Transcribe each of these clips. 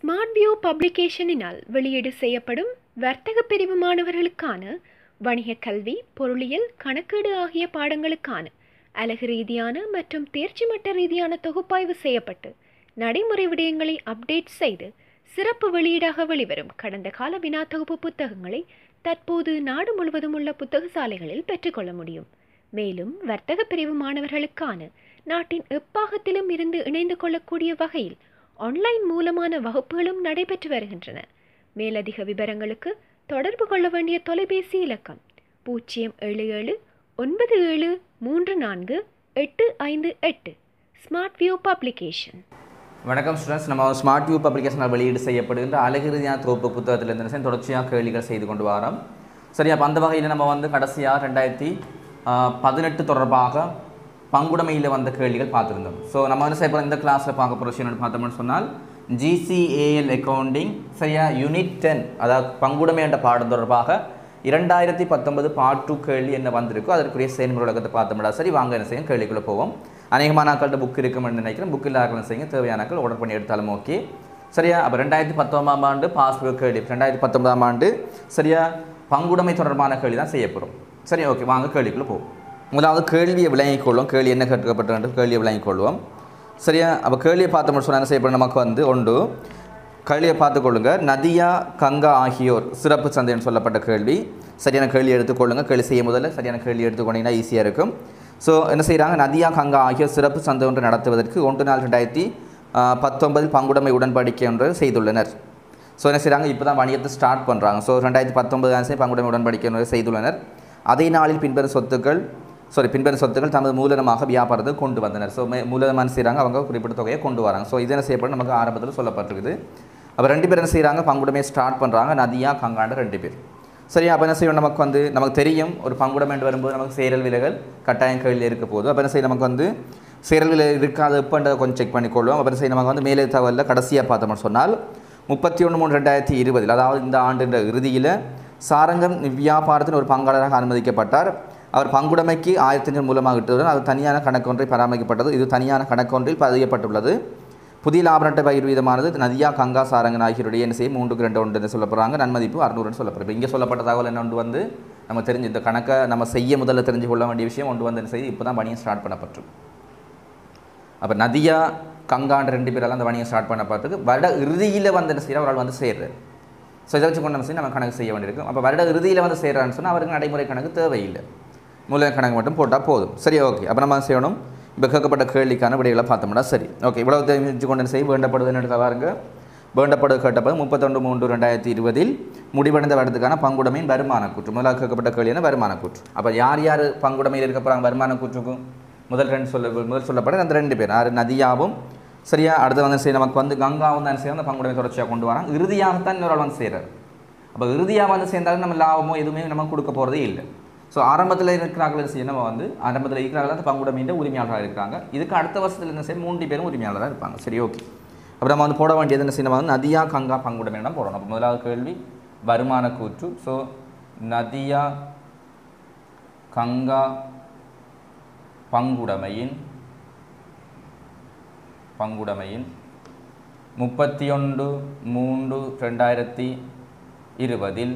smart view பப்ளிகேஷனினால் வெளியீடு செய்யப்படும் வர்த்தக பிரிவு மாணவர்களுக்கான வணிக கல்வி பொருளியல் கணக்கீடு ஆகிய பாடங்களுக்கான அலகு ரீதியான மற்றும் தேர்ச்சி மட்ட ரீதியான தொகுப்பாய்வு செய்யப்பட்டு நடைமுறை விடயங்களை அப்டேட் செய்து சிறப்பு வெளியீடாக வெளிவரும் கடந்த கால வினா தொகுப்பு புத்தகங்களை தற்போது நாடு முழுவதும் உள்ள புத்தக சாலைகளில் பெற்றுக்கொள்ள முடியும் மேலும் வர்த்தக பிரிவு மாணவர்களுக்கான நாட்டின் எப்பாகத்திலும் இருந்து இணைந்து கொள்ளக்கூடிய வகையில் ஆன்லைன் மூலமான வகுப்புகளும் நடைபெற்று வருகின்றன மேலதிக விவரங்களுக்கு தொடர்பு கொள்ள வேண்டிய தொலைபேசி இலக்கம் பூஜ்ஜியம் ஏழு ஏழு ஒன்பது ஏழு மூன்று நான்கு எட்டு ஐந்து எட்டு ஸ்மார்ட் வியூ பப்ளிகேஷன் வணக்கம் ஸ்டூடெண்ட்ஸ் நம்ம ஸ்மார்ட் வியூ பப்ளிகேஷனால் வெளியீடு செய்யப்படுகின்ற அழகு ரீதியான தொகுப்பு புத்தகத்திலிருந்து என்ன செய்யும் தொடர்ச்சியாக கேள்விகள் செய்து கொண்டு வரோம் சரி அப்போ அந்த வகையில் நம்ம வந்து கடைசியாக ரெண்டாயிரத்தி பதினெட்டு தொடர்பாக பங்குடைமையில் வந்த கேள்விகள் பார்த்துருந்தோம் ஸோ நம்ம வந்து செய்யப்படுற இந்த கிளாஸில் பார்க்க போகிற விஷயம் பார்த்தோம்னு சொன்னால் ஜிசிஏஎல் அக்கவுண்டிங் சரியா யூனிட் டென் அதாவது பங்குடைமை என்ற பாடம் தொடர்பாக இரண்டாயிரத்தி பத்தொன்பது பார்ட் டூ கேள்வி என்ன வந்திருக்கோ அதற்குரிய செயல்முறை உலகத்தை பார்த்தோம்னா சரி வாங்க என்ன செய்யும் கேள்விக்குள்ளே போவோம் அநேகமான நாட்கள்கிட்ட புக் இருக்குமென்னு நினைக்கிறேன் புக் இல்லாத செய்யுங்க தேவையான நாட்கள் ஆர்டர் பண்ணி எடுத்தாலும் ஓகே சரியா அப்போ ரெண்டாயிரத்தி பத்தொன்பதாம் ஆண்டு பாஸ்புக் கேள்வி ரெண்டாயிரத்தி பத்தொன்பதாம் ஆண்டு சரியா பங்குடைமை தொடர்பான கேள்வி தான் செய்ய போகிறோம் சரி ஓகே வாங்க கேள்விக்குள்ளே போவோம் முதலாவது கேள்வியை விளங்கிக் கொள்வோம் கேள்வி என்ன கேட்கப்பட்டு கேள்வியை விளங்கிக் கொள்வோம் சரியா அப்போ கேள்வியை பார்த்தோம்னு சொன்னால் என்ன செய்யப்படும் நமக்கு வந்து ஒன்று கேள்வியை பார்த்துக்கொள்ளுங்க நதியா கங்கா ஆகியோர் சிறப்பு சந்தைன்னு சொல்லப்பட்ட கேள்வி சரியான கேள்வி எடுத்துக்கொள்ளுங்க கேள்வி செய்ய முதல்ல சரியான கேள்வி எடுத்துக்கொண்டீங்கன்னா ஈஸியாக இருக்கும் ஸோ என்ன செய்கிறாங்க நதியா கங்கா ஆகியோர் சிறப்பு சந்தை ஒன்று நடத்துவதற்கு ஒன்று நாள் ரெண்டாயிரத்தி பத்தொன்பதில் பங்குடைமை உடன்படிக்கை ஒன்று செய்துள்ளனர் ஸோ என்ன செய்கிறாங்க இப்போ தான் வணிகத்தை ஸ்டார்ட் பண்ணுறாங்க ஸோ ரெண்டாயிரத்தி பத்தொன்பது ஆசை பங்குடைமை உடன்படிக்கை ஒன்று செய்துள்ளனர் அதே நாளில் பின்வரும் சொத்துக்கள் சாரி பின்வரும் சொத்துக்கள் தமது மூலதனமாக வியாபாரத்தை கொண்டு வந்தனர் ஸோ மூலதனமான செய்கிறாங்க அவங்க குறிப்பிட்ட தொகையை கொண்டு வராங்க ஸோ இது என்ன செய்யப்படும் நமக்கு ஆரம்பத்தில் சொல்லப்பட்டிருக்குது அப்போ ரெண்டு பேர் என்ன செய்கிறாங்க பங்குடைமையை ஸ்டார்ட் பண்ணுறாங்க நதியா கங்காண்ட ரெண்டு பேர் சரி அப்போ என்ன செய்யும் நமக்கு வந்து நமக்கு தெரியும் ஒரு பங்குடைமை வரும்போது நமக்கு சேரல் விலைகள் கட்டாயம் கேள்வி இருக்க போகுது அப்போ என்ன செய்யும் நமக்கு வந்து சேரல் விலை இருக்காது எப்போன்றதை கொஞ்சம் செக் பண்ணிக்கொள்வோம் அப்போ என்ன செய்யும் நமக்கு வந்து மேலே தகவலில் கடைசியாக பார்த்தோம்னு சொன்னால் முப்பத்தி ஒன்று மூணு ரெண்டாயிரத்தி இருபதில் அதாவது இந்த ஆண்டின் இறுதியில் சாரங்கம் வியாபாரத்தின் ஒரு பங்காளராக அனுமதிக்கப்பட்டார் அவர் பங்குடைமைக்கு ஆயிரத்தி மூலமாக இட்டதுடன் அது தனியான கணக்கொன்றை பராமரிக்கப்பட்டது இது தனியான கணக்கொன்றில் பதியப்பட்டுள்ளது புதிய லாபரட்ட பயிர் வீதமானது நதியா கங்கா சாரங்கன் ஆகியோருடைய என்ன செய்யும் மூன்றுக்கு ரெண்டு ஒன்று சொல்ல போகிறாங்க நன்மதிப்பு அறுநூறுன்னு சொல்லப்படுது இங்கே சொல்லப்பட்ட தகவல் என்ன ஒன்று வந்து நம்ம தெரிஞ்சு இந்த கணக்கை நம்ம செய்ய முதல்ல தெரிஞ்சு கொள்ள வேண்டிய விஷயம் ஒன்று வந்து என்ன செய்து இப்போ தான் வணிகம் ஸ்டார்ட் பண்ணப்பட்டு அப்போ நதியா கங்கான்ற ரெண்டு பேரால் அந்த வணிகம் ஸ்டார்ட் பண்ணப்பட்டது வருட இறுதியில் வந்து என்ன செய்யற அவரால் வந்து சேர்றாரு ஸோ இதை வச்சு கொண்டு நம்ம செய்ய நம்ம கணக்கு செய்ய வேண்டியிருக்கும் அப்போ வருட இறுதியில் வந்து சேர்றான்னு சொன்னால் அவருக்கு நடைமுறை கணக்கு தேவையில்லை மூலதன கணக்கு மட்டும் போட்டால் போதும் சரி ஓகே அப்போ நம்ம செய்யணும் இப்போ கேட்கப்பட்ட கேள்விக்கான விடைகளை பார்த்தோம்னா சரி ஓகே இவ்வளவு தெரிஞ்சு கொண்டு செய்ய வேண்டப்படுதுன்னு எடுக்க பாருங்க வேண்டப்படு கேட்டப்பது முப்பத்தொன்று மூன்று ரெண்டாயிரத்தி இருபதில் முடிவடைந்த வருடத்துக்கான பங்குடைமையின் வருமான கூற்று முதலாக கேட்கப்பட்ட கேள்வியான வருமான கூற்று அப்போ யார் யார் பங்குடைமையில் இருக்க போகிறாங்க வருமான கூற்றுக்கும் முதல் ரெண்டு சொல்ல முதல் சொல்லப்பட அந்த ரெண்டு பேர் யார் நதியாவும் சரியா அடுத்து வந்து சரி நமக்கு வந்து கங்காவும் தான் சேர்ந்து அந்த பங்குடைமை தொடர்ச்சியாக கொண்டு வராங்க இறுதியாகத்தான் இன்னொரு ஆள் வந்து செய்கிறார் அப்போ இறுதியாக வந்து சேர்ந்தாலும் நம்ம லாபமோ எதுவுமே நம்ம கொடுக்க போகிறதே இல்லை ஸோ ஆரம்பத்தில் இருக்கிறார்கள் செய்ய நம்ம வந்து ஆரம்பத்தில் இருக்கிறார்கள் அந்த பங்குடைமையின் உரிமையாளராக இருக்காங்க இதுக்கு அடுத்த வருஷத்தில் என்ன செய்ய மூன்று பேரும் உரிமையாளராக இருப்பாங்க சரி ஓகே அப்புறம் நம்ம வந்து போட வேண்டியது என்ன செய்யணும் வந்து நதியா கங்கா பங்குடைமையிடம் போடணும் அப்போ முதலாவது கேள்வி வருமான கூற்று ஸோ நதியா கங்கா பங்குடைமையின் பங்குடைமையின் முப்பத்தி ஒன்று மூன்று ரெண்டாயிரத்தி இருபதில்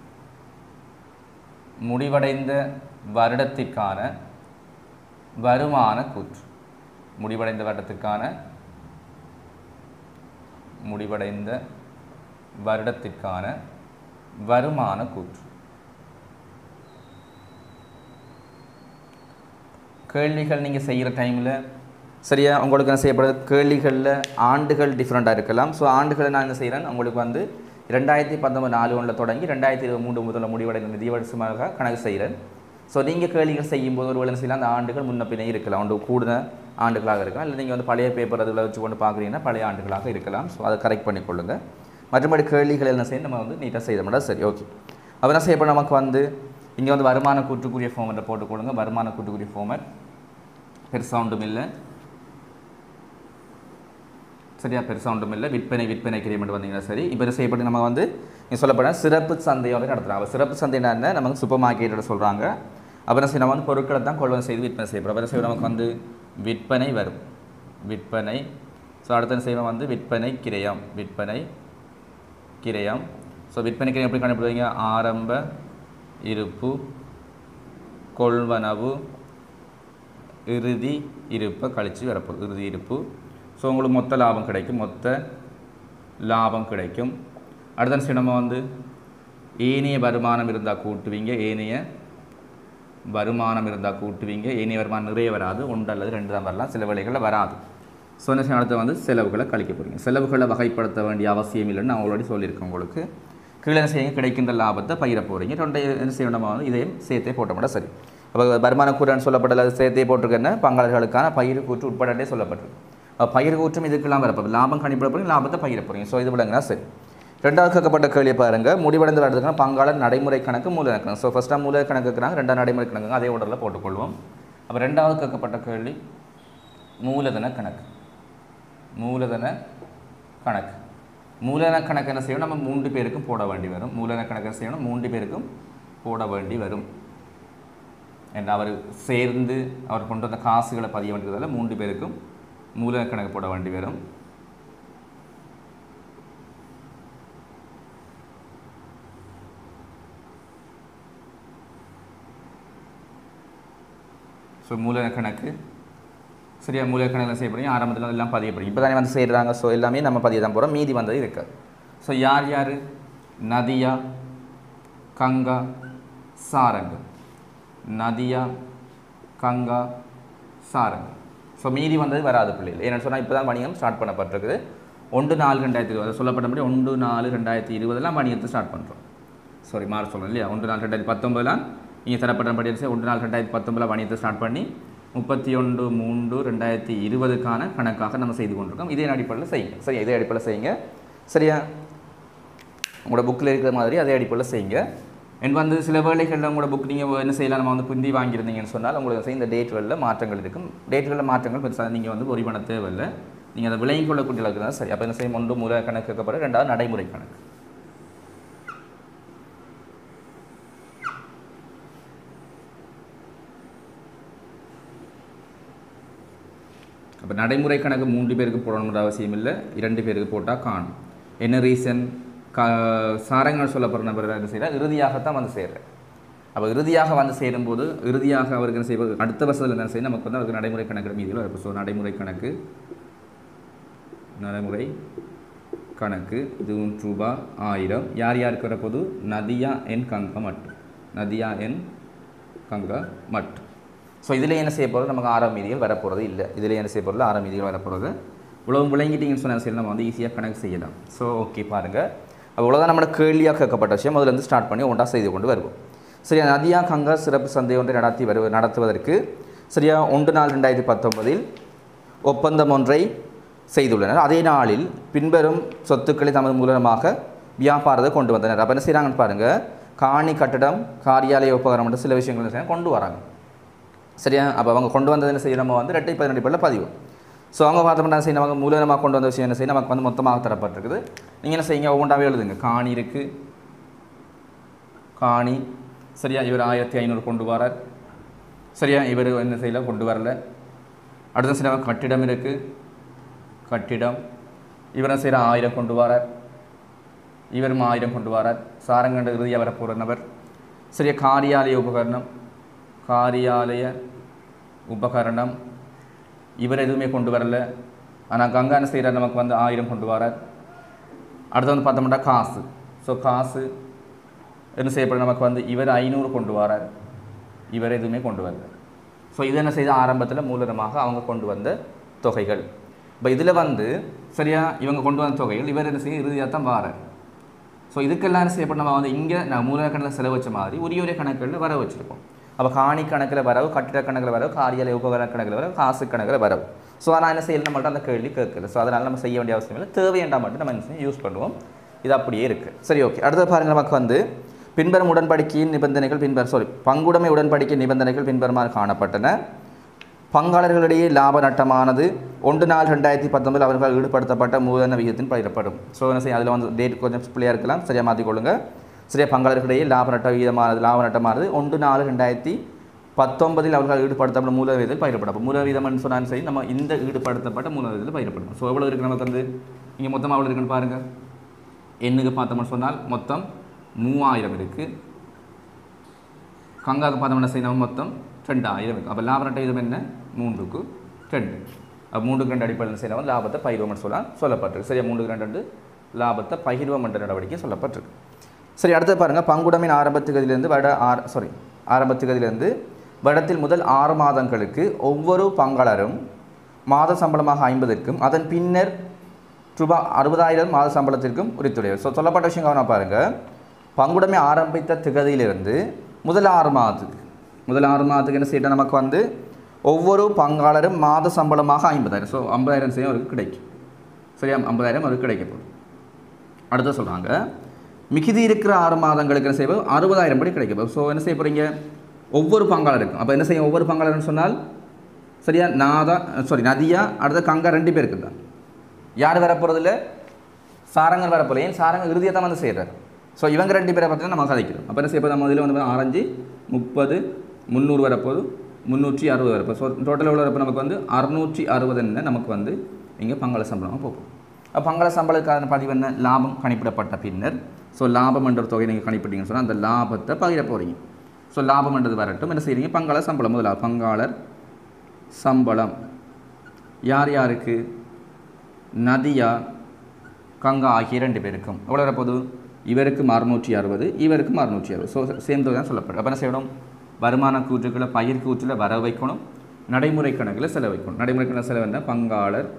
முடிவடைந்த வருடத்திற்கான வருமான கூற்று முடிவடைந்த வருடத்திற்கான முடிவடைந்த வருடத்திற்கான வருமான கூற்று கேள்விகள் நீங்கள் செய்கிற டைமில் சரியா உங்களுக்கு என்ன செய்யப்படுது கேள்விகளில் ஆண்டுகள் டிஃப்ரெண்ட்டாக இருக்கலாம் ஸோ ஆண்டுகளை நான் என்ன செய்கிறேன் உங்களுக்கு வந்து ரெண்டாயிரத்தி பத்தொம்பது நாலு ஒன்றில் தொடங்கி ரெண்டாயிரத்தி இருபது மூன்று முதல்ல முடிவடைந்த நிதி வருஷமாக கணக்கு செய்கிறேன் ஸோ நீங்கள் கேள்விகள் செய்யும்போது ஒரு வேலை செய்யலாம் அந்த ஆண்டுகள் முன்ன பின்னே இருக்கலாம் ஒன்று கூடுத ஆண்டுகளாக இருக்கலாம் இல்லை நீங்கள் வந்து பழைய பேப்பர் அதில் வச்சு கொண்டு பார்க்குறீங்கன்னா பழைய ஆண்டுகளாக இருக்கலாம் ஸோ அதை கரெக்ட் பண்ணிக்கொள்ளுங்கள் மற்றபடி கேள்விகள் என்ன செய்ய நம்ம வந்து நீட்டாக செய்த மாட்டோம் சரி ஓகே அப்போ என்ன செய்யப்போ நமக்கு வந்து இங்கே வந்து வருமான கூட்டுக்குரிய ஃபார்மெட்டை போட்டுக்கொள்ளுங்க வருமான கூட்டுக்குரிய ஃபார்மெட் பெருசாக ஒன்றும் இல்லை சரியா பெருசாக ஒன்றும் இல்லை விற்பனை விற்பனை கிரியமெண்ட் வந்தீங்கன்னா சரி இப்போ இது செய்யப்பட்டு நம்ம வந்து இங்கே சொல்லப்பட சிறப்பு சந்தையோட நடத்துகிறாங்க அப்போ சிறப்பு சந்தைனா என்ன நமக்கு சூப்பர் மார்க்கெட்டோட சொல்கிறாங்க அப்புறம் சரி நம்ம வந்து பொருட்களை தான் கொள்வன் செய்து விற்பனை செய்யப்படும் அப்புறம் சரி நமக்கு வந்து விற்பனை வரும் விற்பனை ஸோ அடுத்த என்ன செய்வோம் வந்து விற்பனை கிரயம் விற்பனை கிரயம் ஸோ விற்பனை கிரயம் எப்படி கண்டுபிடிவீங்க ஆரம்ப இருப்பு கொள்வனவு இறுதி இருப்பை கழித்து வரப்போகுது இறுதி இருப்பு ஸோ உங்களுக்கு மொத்த லாபம் கிடைக்கும் மொத்த லாபம் கிடைக்கும் அடுத்த சரி நம்ம வந்து ஏனைய வருமானம் இருந்தால் கூட்டுவீங்க ஏனைய வருமானம் இருந்தால் கூட்டுவீங்க ஏனைய வருமானம் நிறைய வராது ஒன்று அல்லது ரெண்டு தான் வரலாம் சில வேலைகளில் வராது ஸோ என்ன செய்யணும் அடுத்து வந்து செலவுகளை கழிக்க போகிறீங்க செலவுகளை வகைப்படுத்த வேண்டிய அவசியம் இல்லைன்னு நான் ஆல்ரெடி சொல்லியிருக்கேன் உங்களுக்கு கீழே என்ன செய்யுங்க கிடைக்கின்ற லாபத்தை பயிர போகிறீங்க ரெண்டு என்ன செய்யணும் நம்ம வந்து இதையும் சேர்த்தே போட்ட மட்டும் சரி அப்போ வருமான கூறான்னு சொல்லப்பட்டது அது சேர்த்தே போட்டிருக்கேன்னா பங்காளர்களுக்கான பயிர் கூற்று உட்படே சொல்லப்பட்டிருக்கு அப்போ பயிர் கூற்றும் இதுக்கெல்லாம் வரப்போ லாபம் கணிப்பிட போகிறீங்க லாபத்தை பயிர போகிறீங்க ஸோ இது விளங்குனா சரி ரெண்டாவது கேட்கப்பட்ட கேள்வியை பாருங்க முடிவடைந்து வரதுக்கான பங்காளர் நடைமுறை கணக்கு மூல கணக்கு ஸோ ஃபஸ்ட்டாக மூல கணக்கு இருக்கிறாங்க ரெண்டாவது நடைமுறை கணக்கு அதே ஆர்டரில் போட்டுக்கொள்வோம் அப்போ ரெண்டாவது கேட்கப்பட்ட கேள்வி மூலதன கணக்கு மூலதன கணக்கு மூலதன கணக்கு என்ன செய்யணும் நம்ம மூன்று பேருக்கும் போட வேண்டி வரும் மூலதன கணக்கு என்ன செய்யணும் மூன்று பேருக்கும் போட வேண்டி வரும் என்று அவர் சேர்ந்து அவர் கொண்டு வந்த காசுகளை பதிய வேண்டியதால் மூன்று பேருக்கும் மூலதன கணக்கு போட வேண்டி வரும் ஸோ மூலதன கணக்கு சரியா மூலதன கணக்கில் செய்ய போகிறீங்க ஆரம்பத்தில் எல்லாம் பதிய போகிறீங்க இப்போ தானே வந்து செய்கிறாங்க ஸோ எல்லாமே நம்ம பதிய தான் போகிறோம் மீதி வந்தது இருக்காது ஸோ யார் யார் நதியா கங்கா சாரங்கு நதியா கங்கா சாரங்கு ஸோ மீதி வந்தது வராது பிள்ளைகள் ஏன்னு சொன்னால் இப்போ தான் வணிகம் ஸ்டார்ட் பண்ணப்பட்டிருக்குது ஒன்று நாலு ரெண்டாயிரத்தி இருபது சொல்லப்பட்டபடி ஒன்று நாலு ரெண்டாயிரத்தி இருபதுலாம் வணிகத்தை ஸ்டார்ட் பண்ணுறோம் சாரி மாற சொல்கிறேன் இல்லையா ஒன்று நாலு ரெண்டாயிரத்தி பத்தொம்பதுலாம் இங்கே தரப்பட்டபடி என்ன செய்ய ஒன்று நாலு ரெண்டாயிரத்தி பத்தொம்பதில் வணிகத்தை ஸ்டார்ட் பண்ணி முப்பத்தி ஒன்று மூன்று ரெண்டாயிரத்தி இருபதுக்கான கணக்காக நம்ம செய்து கொண்டிருக்கோம் இதே அடிப்படையில் செய்யுங்க சரியா இதே அடிப்படையில் செய்யுங்க சரியா உங்களோட புக்கில் இருக்கிற மாதிரி அதே அடிப்படையில் செய்யுங்க எனக்கு வந்து சில வேலைகளில் உங்களோட புக் நீங்கள் என்ன செய்யலாம் நம்ம வந்து புந்தி வாங்கியிருந்தீங்கன்னு சொன்னால் உங்களுக்கு வந்து இந்த டேட்களில் மாற்றங்கள் இருக்கும் டேட்களில் மாற்றங்கள் பெருசாக நீங்கள் வந்து ஒரு பண்ண தேவையில்லை நீங்கள் அதை விளங்கிக் கொள்ளக்கூடிய அளவுக்கு தான் சரி அப்போ என்ன செய்யும் ஒன்று முறை கணக்கு கேட்கப்படும் ரெண்டாவது நடைமுறை கணக்கு அப்போ நடைமுறை கணக்கு மூன்று பேருக்கு போடணுன்ற அவசியம் இல்லை இரண்டு பேருக்கு போட்டால் காணும் என்ன ரீசன் கா சாரங்கள் சொல்லப்படுற நபர் என்ன செய்கிறார் இறுதியாகத்தான் வந்து சேர்றேன் அப்போ இறுதியாக வந்து சேரும்போது இறுதியாக அவருக்கு என்ன செய்வது அடுத்த வருஷத்தில் என்ன செய்யணும் நமக்கு வந்து அவருக்கு நடைமுறை கணக்கு மீதியில் இருக்கும் ஸோ நடைமுறை கணக்கு நடைமுறை கணக்கு இதுவும் ரூபா ஆயிரம் யார் யாருக்கு வரப்போது நதியா என் கங்க மட்டும் நதியா என் கங்க மட்டும் ஸோ இதில் என்ன செய்ய போகிறது நமக்கு ஆறாம் மீதிகள் வரப்போகிறது இல்லை இதில் என்ன செய்ய போகிறது ஆறாம் மீதிகள் வரப்போகிறது இவ்வளவு விளங்கிட்டீங்கன்னு சொன்ன சரி நம்ம வந்து ஈஸியாக கணக்கு செய்யலாம் ஸோ ஓகே பாருங்கள் அவ்வளோதான் நம்மளோட கேள்வியாக கேட்கப்பட்ட விஷயம் முதல்ல ஸ்டார்ட் பண்ணி ஒன்றா செய்து கொண்டு வருவோம் சரியா நதியா கங்கா சிறப்பு சந்தை ஒன்றை நடத்தி வரு நடத்துவதற்கு சரியா ஒன்று நாள் ரெண்டாயிரத்தி பத்தொன்பதில் ஒப்பந்தம் ஒன்றை செய்துள்ளனர் அதே நாளில் பின்வரும் சொத்துக்களை தமது மூலமாக வியாபாரத்தை கொண்டு வந்தனர் அப்போ என்ன செய்கிறாங்கன்னு பாருங்கள் காணி கட்டடம் காரியாலய உபகரணம் மட்டும் சில விஷயங்கள் என்ன செய்யறாங்க, கொண்டு வராங்க சரியா அப்போ அவங்க கொண்டு வந்தது என்ன செய்ய நம்ம வந்து ரெட்டை பதினடிப்படில் பதிவு ஸோ அவங்க பார்த்தோம்னா என்ன செய்யணும் அவங்க மூலதனமாக கொண்டு வந்த விஷயம் என்ன செய்யணும் நமக்கு வந்து மொத்தமாக தரப்பட்டிருக்குது நீங்கள் என்ன செய்யுங்க ஒவ்வொன்றாவே எழுதுங்க காணி இருக்குது காணி சரியா இவர் ஆயிரத்தி ஐநூறு கொண்டு வரார் சரியா இவர் என்ன செய்யல கொண்டு வரல அடுத்த சில கட்டிடம் இருக்குது கட்டிடம் இவர் என்ன செய்கிற ஆயிரம் கொண்டு வரார் இவரும் ஆயிரம் கொண்டு வரார் சாரங்கண்ட இறுதியாக வரப்போகிற நபர் சரியா காரியாலய உபகரணம் காரியாலய உபகரணம் இவர் எதுவுமே கொண்டு வரல ஆனால் கங்கா என்ன செய்கிறார் நமக்கு வந்து ஆயிரம் கொண்டு வரார் அடுத்து வந்து பார்த்தோம்னா காசு ஸோ காசு என்ன செய்யப்படும் நமக்கு வந்து இவர் ஐநூறு கொண்டு வரார் இவர் எதுவுமே கொண்டு வரல ஸோ இது என்ன செய்த ஆரம்பத்தில் மூலதனமாக அவங்க கொண்டு வந்த தொகைகள் இப்போ இதில் வந்து சரியா இவங்க கொண்டு வந்த தொகைகள் இவர் என்ன செய்ய இறுதியாக தான் வாரார் ஸோ இதுக்கெல்லாம் என்ன செய்யப்படும் நம்ம வந்து இங்கே நான் மூலதன கணக்கில் செலவு வச்ச மாதிரி உரிய உரிய கணக்குகளில் வர வச்சுருக்கோம் அப்போ காணி கணக்கில் வரவு கட்டிட கணக்கில் வரவு காரியாலய உபகரண கணக்கில் வரவு காசு கணக்கில் வரவு ஸோ ஆனால் என்ன செய்யல மட்டும் அந்த கேள்வி கேட்கல ஸோ அதனால் நம்ம செய்ய வேண்டிய அவசியம் இல்லை தேவையண்டா மட்டும் நம்ம என்ன செய்ய யூஸ் பண்ணுவோம் இது அப்படியே இருக்குது சரி ஓகே அடுத்தது பாருங்கள் நமக்கு வந்து பின்வரும் உடன்படிக்கையின் நிபந்தனைகள் பின்வரும் சாரி பங்குடைமை உடன்படிக்கை நிபந்தனைகள் பின்வருமாறு காணப்பட்டன பங்காளர்களிடையே லாப நட்டமானது ஒன்று நாள் ரெண்டாயிரத்தி பத்தொன்பதில் அவர்கள் ஈடுபடுத்தப்பட்ட மூலதன விகிதத்தின் பயிரப்படும் ஸோ என்ன செய்யும் அதில் வந்து டேட் கொஞ்சம் பிள்ளையாக இருக்கலாம் சரியாக மாற்றிக்கொள்ளுங்க சரியா பங்காளர்களிடையே லாப நட்ட விகிதமானது லாப நட்டமானது ஒன்று நாலு ரெண்டாயிரத்தி பத்தொன்பதில் அவர்கள் ஈடுபடுத்தப்பட்ட மூலவீதத்தில் பயிரப்படும் அப்போ மூலவீதம்னு சொன்னாலும் சரி நம்ம இந்த ஈடுபடுத்தப்பட்ட மூலவீதத்தில் பயிரப்படும் ஸோ எவ்வளோ இருக்குது நமக்கு வந்து இங்கே மொத்தமாக எவ்வளோ இருக்குன்னு பாருங்கள் எண்ணுக்கு பார்த்தோம்னு சொன்னால் மொத்தம் மூவாயிரம் இருக்குது கங்காவுக்கு பார்த்தோம்னா செய்யணும் மொத்தம் ரெண்டாயிரம் இருக்குது அப்போ லாப நட்ட விதம் என்ன மூன்றுக்கு ரெண்டு அப்போ மூன்றுக்கு ரெண்டு அடிப்படையில் செய்யணும் லாபத்தை பகிர்வம் சொல்லலாம் சொல்லப்பட்டிருக்கு சரியா மூன்றுக்கு ரெண்டு ரெண்டு லாபத்தை பகிர்வம் என்ற நடவடிக்கை சொல்லப்பட்டிருக்கு சரி அடுத்து பாருங்கள் பங்குடமின் ஆரம்பத்துகதிலிருந்து வட ஆர் சாரி ஆரம்பத்துகதிலிருந்து வருடத்தில் முதல் ஆறு மாதங்களுக்கு ஒவ்வொரு பங்காளரும் மாத சம்பளமாக ஐம்பதற்கும் அதன் பின்னர் ரூபாய் அறுபதாயிரம் மாத சம்பளத்திற்கும் உரித்துடையவர் ஸோ சொல்லப்பட்ட விஷயம் கவனம் பாருங்கள் பங்குடைமை ஆரம்பித்த திகதியிலிருந்து முதல் ஆறு மாதத்துக்கு முதல் ஆறு மாதத்துக்கு என்ன செய்யணும் நமக்கு வந்து ஒவ்வொரு பங்காளரும் மாத சம்பளமாக ஐம்பதாயிரம் ஸோ ஐம்பதாயிரம் செய்யும் அவருக்கு கிடைக்கும் சரியா ஐம்பதாயிரம் அவருக்கு கிடைக்க போகுது அடுத்து சொல்கிறாங்க மிகுதி இருக்கிற ஆறு மாதங்களுக்கு என்ன செய்வோம் அறுபதாயிரம் படி கிடைக்க போகுது ஸோ என்ன செய்ய போகிறீங்க ஒவ்வொரு பங்காளருக்கும் அப்போ என்ன செய்யும் ஒவ்வொரு பங்காளர்னு சொன்னால் சரியா நாதா சாரி நதியா அடுத்து கங்கா ரெண்டு பேருக்கு தான் யார் வரப்போகிறதில்ல சாரங்கர் வரப்போகிற ஏன் சாரங்க இறுதியாக தான் வந்து செய்கிறார் ஸோ இவங்க ரெண்டு பேரை பற்றி நம்ம கதைக்கிறோம் அப்போ என்ன செய்ய நம்ம இதில் வந்து ஆரஞ்சு முப்பது முந்நூறு வரப்போது முந்நூற்றி அறுபது வரப்போது ஸோ டோட்டல் எவ்வளோ வரப்போ நமக்கு வந்து அறுநூற்றி அறுபதுன்னு நமக்கு வந்து இங்கே பங்கள சம்பளமாக போகும் அப்போ பங்கள சம்பளத்துக்கான பதிவு என்ன லாபம் கணிப்பிடப்பட்ட பின்னர் ஸோ லாபம் என்ற ஒரு தொகையை நீங்கள் கணிப்பிட்டீங்கன்னு சொன்னால் அந்த லாபத்தை பகிர போகிறீங்க ஸோ லாபம் என்றது வரட்டும் என்ன செய்கிறீங்க பங்காள சம்பளம் முதலாக பங்காளர் சம்பளம் யார் யாருக்கு நதியா கங்கா ஆகிய ரெண்டு பேருக்கும் எவ்வளோ வரப்போகுது இவருக்கும் அறுநூற்றி அறுபது இவருக்கும் அறுநூற்றி அறுபது ஸோ சேம் தொகை தான் சொல்லப்படும் அப்போ என்ன செய்யணும் வருமான கூற்றுக்களை பயிர் கூற்றில் வர வைக்கணும் நடைமுறை கணக்கில் செலவு வைக்கணும் நடைமுறை கணக்கில் செலவு என்ன பங்காளர்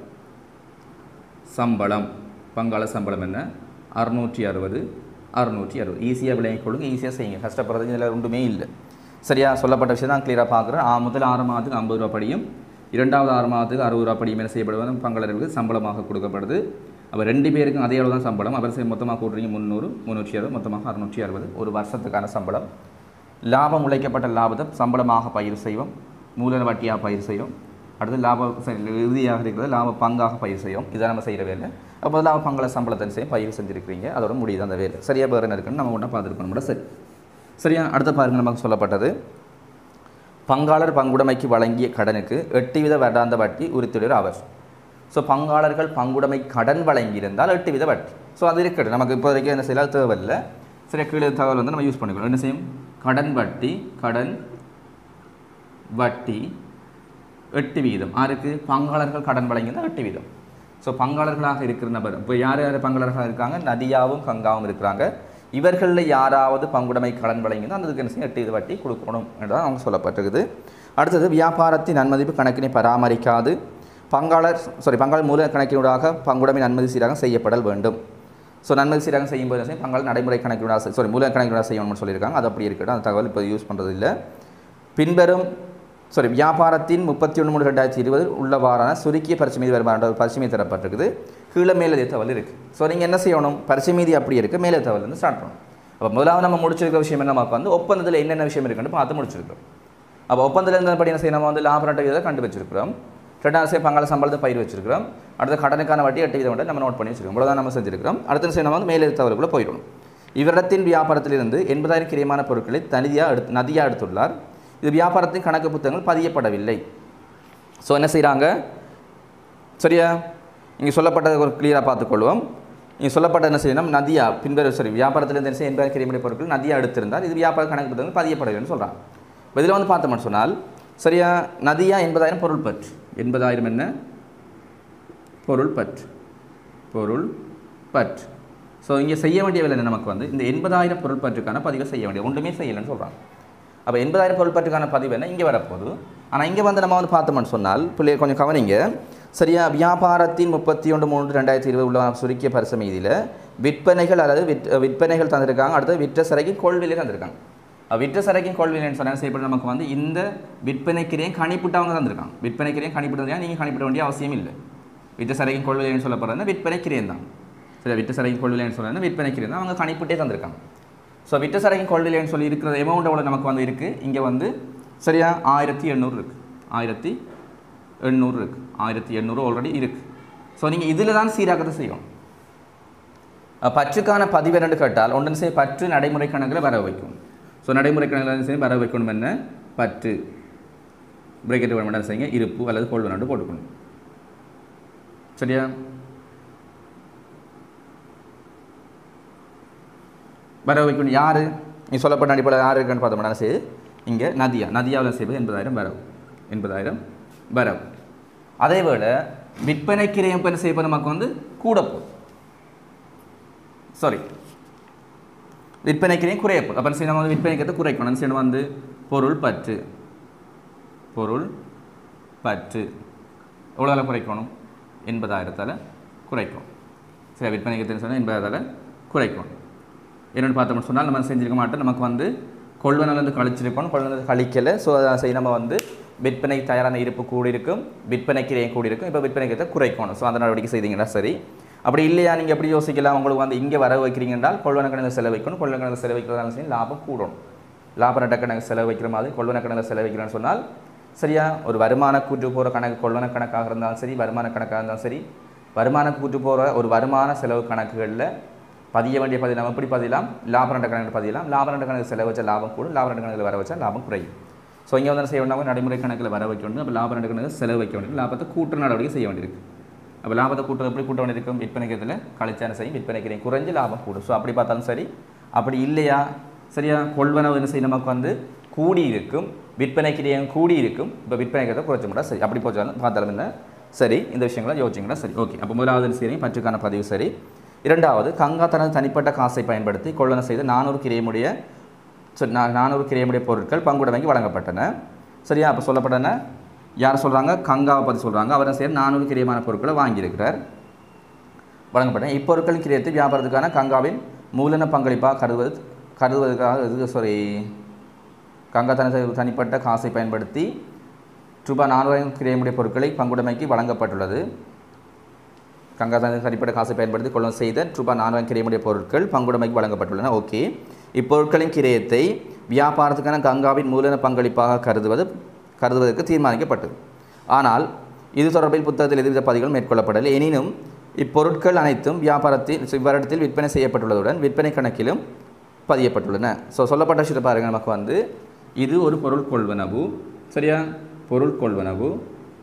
சம்பளம் பங்காள சம்பளம் என்ன அறுநூற்றி அறுபது அறுநூற்றி அறுபது ஈஸியாக விளையாடி கொடுங்க ஈஸியாக செய்யுங்க கஷ்டப்படுறது இதில் ஒன்றுமே இல்லை சரியா சொல்லப்பட்ட விஷயம் தான் கிளியராக பார்க்குறேன் ஆ முதல் ஆறு மாதத்துக்கு ஐம்பது ரூபா படியும் இரண்டாவது ஆறு மாதத்துக்கு அறுபது ரூபா படியும் என்ன செய்யப்படுவது பங்காளர்களுக்கு சம்பளமாக கொடுக்கப்படுது அப்போ ரெண்டு பேருக்கும் அதே அளவு தான் சம்பளம் அப்புறம் சரி மொத்தமாக கூட்டுறீங்க முந்நூறு முந்நூற்றி அறுபது மொத்தமாக அறுநூற்றி அறுபது ஒரு வருஷத்துக்கான சம்பளம் லாபம் உழைக்கப்பட்ட லாபத்தை சம்பளமாக பயிர் செய்வோம் மூலன வட்டியாக பயிர் செய்வோம் அடுத்து லாப ச- இறுதியாக இருக்கிறது லாப பங்காக பயிர் செய்வோம் இதான் நம்ம செய்கிற வேலை அப்போ லாப பங்கள சம்பளத்தை செய்யும் பயிர் செஞ்சுருக்கிறீங்க அதோட முடியுது அந்த வேலை சரியா வேறு என்ன இருக்குன்னு நம்ம ஒன்றா பார்த்துருக்கணும் கூட சரி சரியா அடுத்த பாருங்க நமக்கு சொல்லப்பட்டது பங்காளர் பங்குடைமைக்கு வழங்கிய கடனுக்கு எட்டு வித வருடாந்த வட்டி உரித்துடையர் அவர் ஸோ பங்காளர்கள் பங்குடைமை கடன் வழங்கியிருந்தால் எட்டு வித வட்டி ஸோ அது இருக்கட்டும் நமக்கு இப்போதைக்கு என்ன செய்யலாம் தேவையில்லை சரி கீழே தகவல் வந்து நம்ம யூஸ் பண்ணிக்கலாம் என்ன செய்யும் கடன் வட்டி கடன் வட்டி எட்டு வீதம் யாருக்கு பங்காளர்கள் கடன் வழங்கியிருந்தால் எட்டு வீதம் ஸோ பங்காளர்களாக இருக்கிற நபர் இப்போ யார் யார் பங்காளர்களாக இருக்காங்க நதியாவும் கங்காவும் இருக்கிறாங்க இவர்களில் யாராவது பங்குடைமை கடன் வழங்கியிருந்தால் அதுக்கு என்ன செய்யும் எட்டு வீத வட்டி கொடுக்கணும் என்றுதான் அவங்க சொல்லப்பட்டிருக்குது அடுத்தது வியாபாரத்தின் நன்மதிப்பு கணக்கினை பராமரிக்காது பங்காளர் சாரி பங்காளர் மூல கணக்கினூடாக பங்குடைமை நன்மதி சீராகம் செய்யப்படல் வேண்டும் ஸோ நன்மதி சீராகம் செய்யும்போது என்ன செய்யும் பங்காளர் நடைமுறை கணக்கினூடாக சாரி மூல கணக்கினூடாக செய்யணும்னு சொல்லியிருக்காங்க அது அப்படி இருக்கட்டும் அந்த தகவல் இப்போ யூஸ் பண்ணுறது இல்லை பின்வரும் சாரி வியாபாரத்தின் முப்பத்தி ஒன்று மூணு ரெண்டாயிரத்தி இருபது உள்ளவாறான சுருக்கிய பரிசு மீதி வருமான ஒரு பரிசு மீதி தரப்பட்டிருக்குது கீழே மேலதிக தகவல் இருக்குது ஸோ நீங்கள் என்ன செய்யணும் பரிசு மீதி அப்படி இருக்குது மேலே தகவல் வந்து ஸ்டார்ட் பண்ணணும் அப்போ முதலாவது நம்ம முடிச்சிருக்க விஷயம் என்ன நமக்கு வந்து ஒப்பந்தத்தில் என்னென்ன விஷயம் இருக்குன்னு பார்த்து முடிச்சிருக்கோம் அப்போ ஒப்பந்தத்தில் இருந்தபடி என்ன செய்யணும் நம்ம வந்து லாப நட்ட விதத்தை கண்டு வச்சிருக்கிறோம் ரெண்டாவது விஷயம் பங்காள சம்பளத்தை பயிர் வச்சிருக்கிறோம் அடுத்த கடனுக்கான வட்டி எட்டு விதம் நம்ம நோட் பண்ணி வச்சிருக்கோம் இவ்வளோ தான் நம்ம செஞ்சிருக்கிறோம் அடுத்த விஷயம் நம்ம வந்து மேலே தகவலுக்குள்ளே போயிடணும் இவரிடத்தின் வியாபாரத்திலிருந்து எண்பதாயிரம் கிரியமான பொருட்களை தனியாக எடுத்து நதியாக எடுத்துள்ளார் இது வியாபாரத்தின் கணக்கு புத்தகங்கள் பதியப்படவில்லை ஸோ என்ன செய்கிறாங்க சரியா இங்கே சொல்லப்பட்டதை ஒரு கிளியராக பார்த்துக்கொள்வோம் இங்கே சொல்லப்பட்ட என்ன செய்யணும் நதியா பின்வரும் சரி வியாபாரத்திலிருந்து என்ன செய்ய எண்பதாயிரம் கிரியமுறை பொருட்கள் நதியா எடுத்திருந்தால் இது வியாபார கணக்கு புத்தகங்கள் பதியப்படவில்லைன்னு சொல்கிறாங்க இதில் வந்து பார்த்தோம்னு சொன்னால் சரியா நதியா எண்பதாயிரம் பொருள் பற்று எண்பதாயிரம் என்ன பொருள் பற்று பொருள் பற்று ஸோ இங்கே செய்ய வேண்டிய வேலை என்ன நமக்கு வந்து இந்த எண்பதாயிரம் பொருள் பற்றுக்கான பதிவை செய்ய வேண்டிய ஒன்றுமே செய்யலைன்னு சொல்கிறாங்க அப்போ எண்பதாயிரம் பொருள் பற்றுக்கான பதிவு என்ன இங்கே வரப்போகுது ஆனால் இங்கே வந்து நம்ம வந்து பார்த்தோம்னு சொன்னால் பிள்ளைய கொஞ்சம் கவனிங்க சரியா வியாபாரத்தின் முப்பத்தி ஒன்று மூன்று ரெண்டாயிரத்தி இருபது உள்ள சுருக்கிய பரிசு மீதியில் விற்பனைகள் அல்லது விற் விற்பனைகள் தந்திருக்காங்க அடுத்து விற்ற சரக்கு கொள்விலே தந்திருக்காங்க அப்ப விற்ற சரக்கின் கொள்விலைன்னு சொன்னால் செய்யப்பட நமக்கு வந்து இந்த விற்பனைக்கிறையும் கணிப்பிட்டவங்க தந்திருக்காங்க விற்பனைக்கிறையும் கணிப்பிட்டது நீங்கள் கணிப்பிட வேண்டிய அவசியம் இல்லை விற்ற சரக்கின் கொள்விலைன்னு சொல்லப்படுறது விற்பனைக்கிறையும் தான் சரி விற்ற சரக்கின் கொள்விலைன்னு சொன்னால் விற்பனைக்கிறையும் தான் அவங்க கணிப்பிட்டே தந்திருக்காங்க ஸோ விற்ற சரக்கின் கொள்விலைன்னு சொல்லி இருக்கிற எமௌண்ட் எவ்வளோ நமக்கு வந்து இருக்குது இங்கே வந்து சரியா ஆயிரத்தி எண்ணூறு இருக்குது ஆயிரத்தி எண்ணூறு இருக்குது ஆயிரத்தி எண்ணூறு ஆல்ரெடி இருக்குது ஸோ நீங்கள் இதில் தான் சீராக்கத்தை செய்யணும் அஹ் பற்றுக்கான பதிவு என்னன்னு கேட்டால் ஒன்று செய்ய பற்று நடைமுறை கணக்கில் வர வைக்கும் ஸோ நடைமுறை கணக்கில் செய்ய வர வைக்கணும் என்ன பற்று பிரேக்கெட் வேணும் செய்யுங்க இருப்பு அல்லது கொள்வனு போட்டுக்கணும் சரியா வர வைக்கணும் யார் நீ சொல்லப்பட்ட அடிப்படையில் யார் இருக்கான்னு பார்த்தோம்னா சரி இங்கே நதியா நதியாவில் செய்வது எண்பதாயிரம் வரவு எண்பதாயிரம் வரவு அதே போல் விற்பனை கிரையம் என்ன செய்யப்போ நமக்கு வந்து கூட போகுது சாரி விற்பனை கிரையம் குறைய போகுது அப்போ சரி நம்ம வந்து விற்பனை கிரத்தை குறைக்கணும் சரி வந்து பொருள் பற்று பொருள் பற்று எவ்வளோ குறைக்கணும் எண்பதாயிரத்தால் குறைக்கும் சரி விற்பனை கிரத்தை சொன்னால் எண்பதாயிரத்தால் குறைக்கணும் என்னென்னு பார்த்தோம்னு சொன்னால் நம்ம செஞ்சிருக்க மாட்டோம் நமக்கு வந்து கொள்வனிலிருந்து கழிச்சிருக்கணும் கொள்வனிலிருந்து கழிக்கலை ஸோ அதை செய்ய நம்ம வந்து விற்பனை தயாரான இருப்பு கூடி இருக்கும் விற்பனை கிரையம் கூடி இருக்கும் இப்போ விற்பனை கிரத்தை குறைக்கணும் ஸோ அந்த நடவடிக்கை செய்தீங்கன்னா சரி அப்படி இல்லையா நீங்கள் எப்படி யோசிக்கலாம் உங்களுக்கு வந்து இங்கே வர வைக்கிறீங்க என்றால் கொள்வன கணக்கு செலவைக்கணும் கொள்வன கணக்கு செலவைக்கிறதாலும் சரி லாபம் கூடணும் லாப நட்ட கணக்கு செலவழிக்கிற மாதிரி கொள்வன கணக்கு செலவழிக்கிறேன்னு சொன்னால் சரியா ஒரு வருமான கூட்டு போகிற கணக்கு கொள்வன கணக்காக இருந்தாலும் சரி வருமான கணக்காக இருந்தாலும் சரி வருமான கூட்டு போகிற ஒரு வருமான செலவு கணக்குகளில் பதிய வேண்டிய பதிவு நம்ம எப்படி பதியலாம் லாப நட்ட கணக்கு பதியலாம் லாப நட்ட கணக்கு செலவு வச்ச லாபம் கூடும் லாப நட்ட கணக்கில் வர வச்சா லாபம் குறையும் ஸோ இங்கே வந்து என்ன செய்ய வேண்டாம் நடைமுறை கணக்கில் வர வைக்க வேண்டும் அப்போ லாப நட்ட கணக்கு செலவு வைக்க வேண்டும் லாபத்தை கூட்டுற நடவடிக்கை செய்ய வேண்டியிருக்கு அப்போ லாபத்தை கூட்டுறது எப்படி கூட்ட வேண்டியிருக்கும் விற்பனைக்கிறதுல கழிச்சான செய்யும் விற்பனைக்கிறேன் குறைஞ்சு லாபம் கூடும் ஸோ அப்படி பார்த்தாலும் சரி அப்படி இல்லையா சரியா கொள்வனவு என்ன செய்யும் நமக்கு வந்து கூடி இருக்கும் விற்பனை கிரியம் கூடி இருக்கும் இப்போ விற்பனை கிரத்தை குறைச்சோம்னா சரி அப்படி போச்சாலும் பார்த்தாலும் என்ன சரி இந்த விஷயங்களை யோசிச்சிங்கன்னா சரி ஓகே அப்போ முதலாவது சரி பற்றுக்கான பதிவு சரி இரண்டாவது கங்கா தனது தனிப்பட்ட காசை பயன்படுத்தி கொள்ளன செய்த நானூறு கிரியமுடைய சரி நா- நானூறு கிரியமுடைய பொருட்கள் பங்குடைமைக்கு வழங்கப்பட்டன சரியா அப்போ சொல்லப்பட்டன யார் சொல்கிறாங்க கங்காவை பற்றி சொல்கிறாங்க அவரை செய்ய நானூறு கிரியமான பொருட்களை வாங்கியிருக்கிறார் வழங்கப்பட்டன இப்பொருட்களின் கிரியத்தை வியாபாரத்துக்கான கங்காவின் மூலன பங்களிப்பாக கருதுவது கருதுவதற்காக இது சாரி கங்கா தனது தனிப்பட்ட காசை பயன்படுத்தி ரூபாய் நானூறாயிரம் கிரியமுடைய பொருட்களை பங்குடைமைக்கு வழங்கப்பட்டுள்ளது கங்கா தனது தனிப்பட்ட காசை பயன்படுத்தி கொள்ளும் செய்த ரூபாய் நானூறாயிரம் கிரியமுடைய பொருட்கள் பங்குடைமைக்கு வழங்கப்பட்டுள்ளன ஓகே இப்பொருட்களின் கிரயத்தை வியாபாரத்துக்கான கங்காவின் மூலன பங்களிப்பாக கருதுவது கருதுவதற்கு தீர்மானிக்கப்பட்டது ஆனால் இது தொடர்பில் புத்தகத்தில் எதுவித பதிவுகள் மேற்கொள்ளப்படவில்லை எனினும் இப்பொருட்கள் அனைத்தும் வியாபாரத்தில் இவ்வருடத்தில் விற்பனை செய்யப்பட்டுள்ளதுடன் விற்பனை கணக்கிலும் பதியப்பட்டுள்ளன ஸோ சொல்லப்பட்ட விஷயத்தை பாருங்கள் நமக்கு வந்து இது ஒரு பொருள் கொள்வனவு சரியா பொருள் கொள்வனவு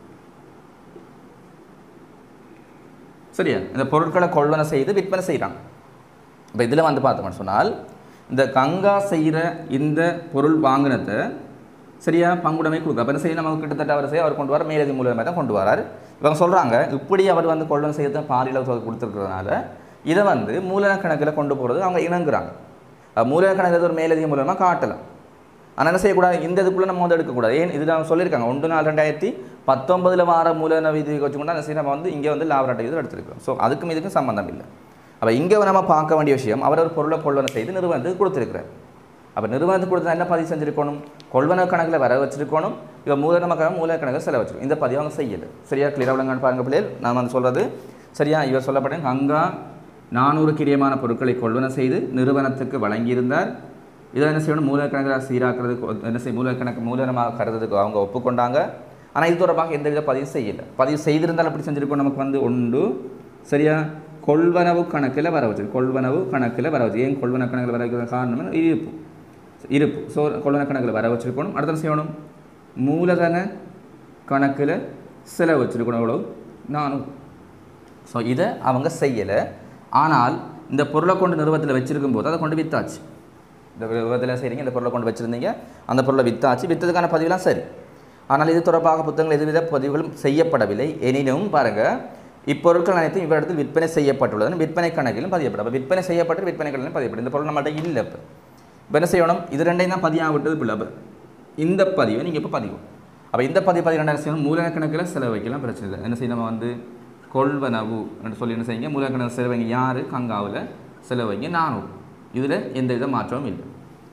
சரியா இந்த பொருட்களை கொள்வனை செய்து விற்பனை செய்கிறாங்க இப்போ இதில் வந்து பார்த்தோம்னு சொன்னால் இந்த கங்கா செய்கிற இந்த பொருள் வாங்கினதை சரியா பங்குடைமை கொடுக்க அப்போ என்ன செய்ய நமக்கு கிட்டத்தட்ட அவர் செய்ய அவர் கொண்டு வர மேலதி மூலமாக தான் கொண்டு வரார் இவங்க சொல்கிறாங்க இப்படி அவர் வந்து கொள்வனை செய்யறது பாரியில் கொடுத்துருக்கிறதுனால இதை வந்து மூலன கணக்கில் கொண்டு போகிறது அவங்க இணங்குறாங்க அஹ் மூலன கணக்கு ஒரு மேலதிக மூலமாக காட்டலாம் ஆனால் என்ன செய்யக்கூடாது இந்த இதுக்குள்ளே நம்ம வந்து எடுக்கக்கூடாது ஏன் இது நான் சொல்லியிருக்காங்க ஒன்று நாலு ரெண்டாயிரத்தி பத்தொன்பதில் வார மூலன விதி வச்சுக்கொண்டு அந்த செய்ய நம்ம வந்து இங்கே வந்து லாப நட்டை இது எடுத்திருக்கோம் ஸோ அதுக்கும் இதுக்கும் சம்மந்தம் இல்லை அப்போ இங்கே நம்ம பார்க்க வேண்டிய விஷயம் அவர் ஒரு பொருளை கொள்வனை செய்து நிறுவனத்துக்கு கொடுத்துருக்கிறார் அப்போ நிறுவனத்துக்கு கொடுத்தா என்ன பதிவு செஞ்சிருக்கணும் கொள்வன கணக்கில் வர வச்சிருக்கணும் இவன் மூலநமக்காக மூல கணக்கில் செலவு வச்சிருக்கணும் இந்த பதிவு அவங்க செய்யலை சரியா கிளியர் விளங்கான்னு பாருங்க பிள்ளைகள் நான் வந்து சொல்கிறது சரியா இவர் சொல்லப்பட்ட கங்கா நானூறு கிரியமான பொருட்களை கொள்வன செய்து நிறுவனத்துக்கு வழங்கியிருந்தார் இதை என்ன செய்யணும் மூலக்கணக்கில் சீராக்கிறதுக்கு என்ன செய்ய மூலக்கணக்கு மூலதனமாக கருதுறதுக்கு அவங்க ஒப்புக்கொண்டாங்க ஆனால் இது தொடர்பாக எந்தவித பதிவு செய்யலை பதிவு செய்திருந்தால் எப்படி செஞ்சிருக்கோம் நமக்கு வந்து உண்டு சரியா கொள்வனவு கணக்கில் வர வச்சது கொள்வனவு கணக்கில் வர வச்சு ஏன் கொள்வன கணக்கில் வர வைக்கிற காரணம் இருப்பு இருப்பு ஸோ கொள்வன கணக்கில் வர வச்சிருக்கணும் அடுத்த செய்யணும் மூலதன கணக்கில் செலவு வச்சிருக்கணும் எவ்வளோ நானும் ஸோ இதை அவங்க செய்யலை ஆனால் இந்த பொருளை கொண்டு நிறுவனத்தில் வச்சிருக்கும் போது அதை கொண்டு வித்தாச்சு இந்த விதத்தில் செய்கிறீங்க இந்த பொருளை கொண்டு வச்சுருந்தீங்க அந்த பொருளை வித்தாச்சு விற்றதுக்கான பதிவுலாம் சரி ஆனால் இது தொடர்பாக புத்தகங்கள் எதுவித பதிவுகளும் செய்யப்படவில்லை எனினும் பாருங்கள் இப்பொருட்கள் அனைத்தும் இவ்விடத்தில் விற்பனை செய்யப்பட்டுள்ளது விற்பனை கணக்கிலும் பதியப்படும் அப்போ விற்பனை செய்யப்பட்டு விற்பனை கணக்கிலும் பதியப்படும் இந்த பொருள் நம்மள்ட்ட இல்லை இப்போ இப்போ என்ன செய்யணும் இது ரெண்டையும் தான் பதியாக விட்டது பிள்ளை அப்போ இந்த பதிவை நீங்கள் இப்போ பதிவு அப்போ இந்த பதிவு பதிவு ரெண்டாயிரம் செய்யணும் மூலன கணக்கில் செலவு வைக்கலாம் பிரச்சனை இல்லை என்ன செய்யணும் நம்ம வந்து கொள்வனவு என்று சொல்லி என்ன செய்யுங்க மூலன கணக்கு செலவு வைங்க யார் கங்காவில் செலவு வைங்க நானூறு இதில் எந்த வித மாற்றமும் இல்லை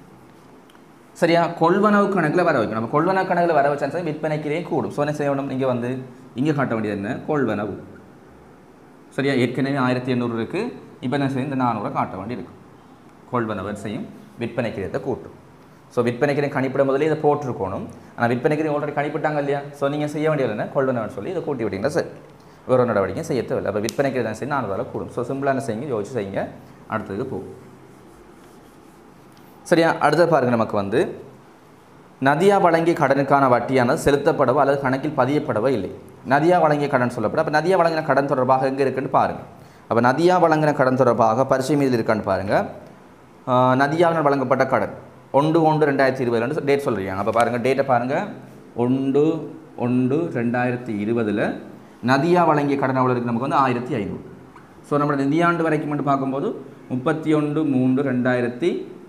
சரியா கொள்வனவு கணக்கில் வர வைக்கணும் நம்ம கொள்வனவு கணக்கில் வர வச்சா விற்பனைக்கிறே கூடும் ஸோ என்ன செய்யணும் இங்கே வந்து இங்கே காட்ட வேண்டியது என்ன கொள்வனவு சரியா ஏற்கனவே ஆயிரத்தி எண்ணூறு இருக்குது இப்போ என்ன செய்யும் இந்த நானூறை காட்ட வேண்டி இருக்கும் கொள்வனவர் செய்யும் விற்பனைக்கிறதை கூட்டும் ஸோ விற்பனைக்கிறை கணிப்பிட முதலே இதை போட்டிருக்கணும் ஆனால் விற்பனைக்கிறை ஆல்ரெடி கணிப்பிட்டாங்க இல்லையா ஸோ நீங்கள் செய்ய வேண்டியது என்ன கொள்வனவர் சொல்லி இதை கூட்டி விட்டீங்கன்னா சரி வேறு ஒரு நடவடிக்கை செய்ய தேவையில்லை அப்போ விற்பனைக்கிறை தான் செய்யும் நானூறு கூடும் ஸோ சிம்பிளான செய்யுங்க யோசிச்சு செய்யுங்க அடுத்ததுக்கு போகும் சரியா அடுத்தது பாருங்க நமக்கு வந்து நதியா வழங்கிய கடனுக்கான வட்டியானது செலுத்தப்படவோ அல்லது கணக்கில் பதியப்படவோ இல்லை நதியா வழங்கிய கடன் சொல்லப்படும் அப்போ நதியா வழங்கின கடன் தொடர்பாக எங்கே இருக்குன்னு பாருங்கள் அப்போ நதியா வழங்கின கடன் தொடர்பாக பரிசை மீது இருக்கான்னு பாருங்கள் ஆஹ் நதியாவினால் வழங்கப்பட்ட கடன் ஒன்று ஒன்று ரெண்டாயிரத்தி இருபதுல டேட் சொல்கிறீங்க அப்போ பாருங்கள் டேட்டை பாருங்கள் ஒன்று ஒன்று ரெண்டாயிரத்தி இருபதில் நதியா வழங்கிய கடன் எவ்வளோ இருக்குது நமக்கு வந்து ஆயிரத்தி ஐநூறு ஸோ நம்மளோட நிதியாண்டு வரைக்கும் மட்டும் பார்க்கும்போது முப்பத்தி ஒன்று மூன்று ரெண்டாயிரத்தி